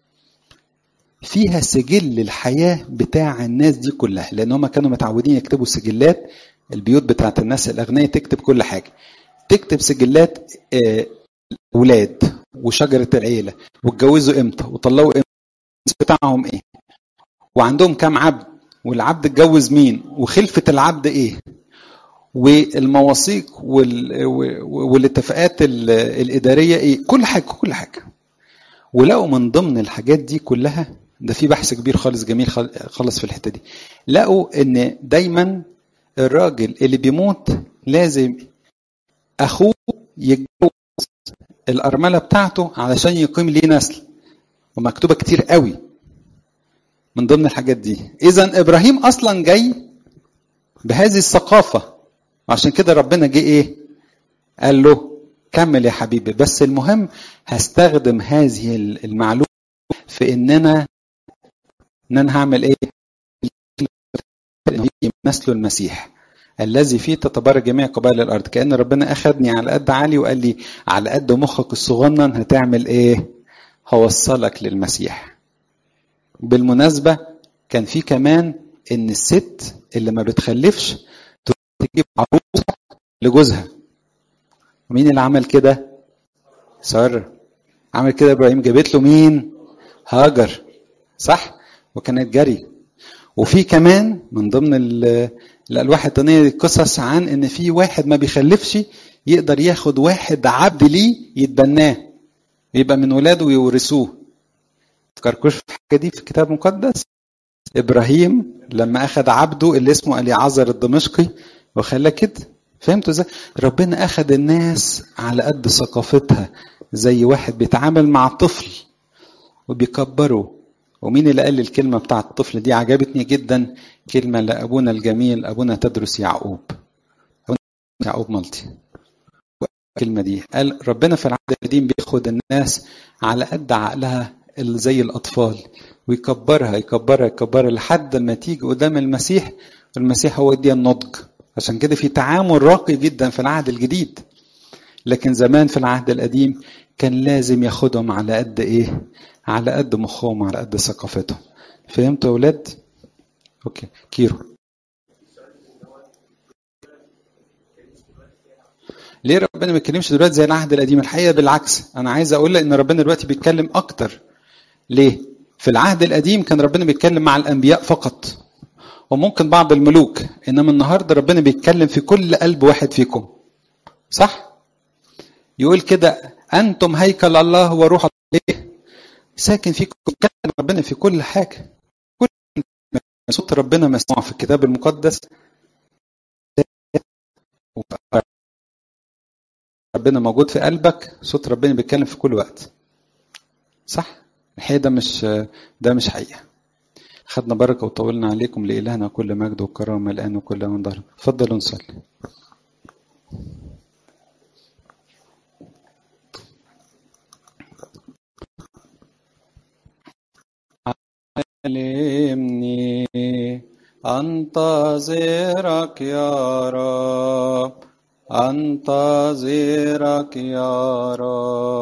فيها سجل الحياه بتاع الناس دي كلها لان هم كانوا متعودين يكتبوا سجلات البيوت بتاعت الناس الاغنياء تكتب كل حاجه تكتب سجلات اولاد وشجره العيله واتجوزوا امتى وطلقوا امتى بتاعهم ايه وعندهم كام عبد والعبد اتجوز مين وخلفه العبد ايه والمواثيق وال... والاتفاقات الاداريه ايه كل حاجه كل حاجه ولقوا من ضمن الحاجات دي كلها ده في بحث كبير خالص جميل خالص في الحته دي لقوا ان دايما الراجل اللي بيموت لازم اخوه يتجوز الارمله بتاعته علشان يقيم ليه نسل ومكتوبه كتير قوي من ضمن الحاجات دي اذا ابراهيم اصلا جاي بهذه الثقافه وعشان كده ربنا جه ايه قال له كمل يا حبيبي بس المهم هستخدم هذه المعلومه في ان انا ان انا هعمل ايه نسل المسيح الذي فيه تتبارك جميع قبائل الارض كان ربنا اخذني على قد عالي وقال لي على قد مخك الصغنن هتعمل ايه هوصلك للمسيح بالمناسبه كان في كمان ان الست اللي ما بتخلفش تجيب عروسه لجوزها ومين اللي عمل كده سارة عمل كده ابراهيم جابت له مين هاجر صح وكانت جري وفي كمان من ضمن الالواح التانية قصص عن ان في واحد ما بيخلفش يقدر ياخد واحد عبد ليه يتبناه يبقى من ولاده ويورثوه تفكركوش في الحاجه دي في الكتاب المقدس ابراهيم لما اخذ عبده اللي اسمه اليعزر الدمشقي وخلاه كده فهمتوا ازاي ربنا اخذ الناس على قد ثقافتها زي واحد بيتعامل مع الطفل وبيكبره ومين اللي قال الكلمة بتاعت الطفل دي عجبتني جدا كلمة لأبونا الجميل أبونا تدرس يعقوب يعقوب مالتي الكلمة دي قال ربنا في العهد القديم بياخد الناس على قد عقلها زي الأطفال ويكبرها يكبرها يكبرها لحد ما تيجي قدام المسيح المسيح هو يديها النضج عشان كده في تعامل راقي جدا في العهد الجديد لكن زمان في العهد القديم كان لازم ياخدهم على قد ايه على قد مخهم على قد ثقافتهم فهمتوا يا اولاد اوكي كيرو ليه ربنا ما بيتكلمش دلوقتي زي العهد القديم الحقيقه بالعكس انا عايز اقول ان ربنا دلوقتي بيتكلم اكتر ليه في العهد القديم كان ربنا بيتكلم مع الانبياء فقط وممكن بعض الملوك انما النهارده ربنا بيتكلم في كل قلب واحد فيكم صح يقول كده انتم هيكل الله وروح الله ساكن فيكم كلام ربنا في كل حاجه كل صوت ربنا مسموع في الكتاب المقدس ربنا موجود في قلبك صوت ربنا بيتكلم في كل وقت صح الحقيقه ده مش ده مش حقيقه خدنا بركه وطولنا عليكم لالهنا كل مجد وكرامه الان وكل من ظهر اتفضلوا نصلي علمني أنتظرك يا رب أنتظرك يا رب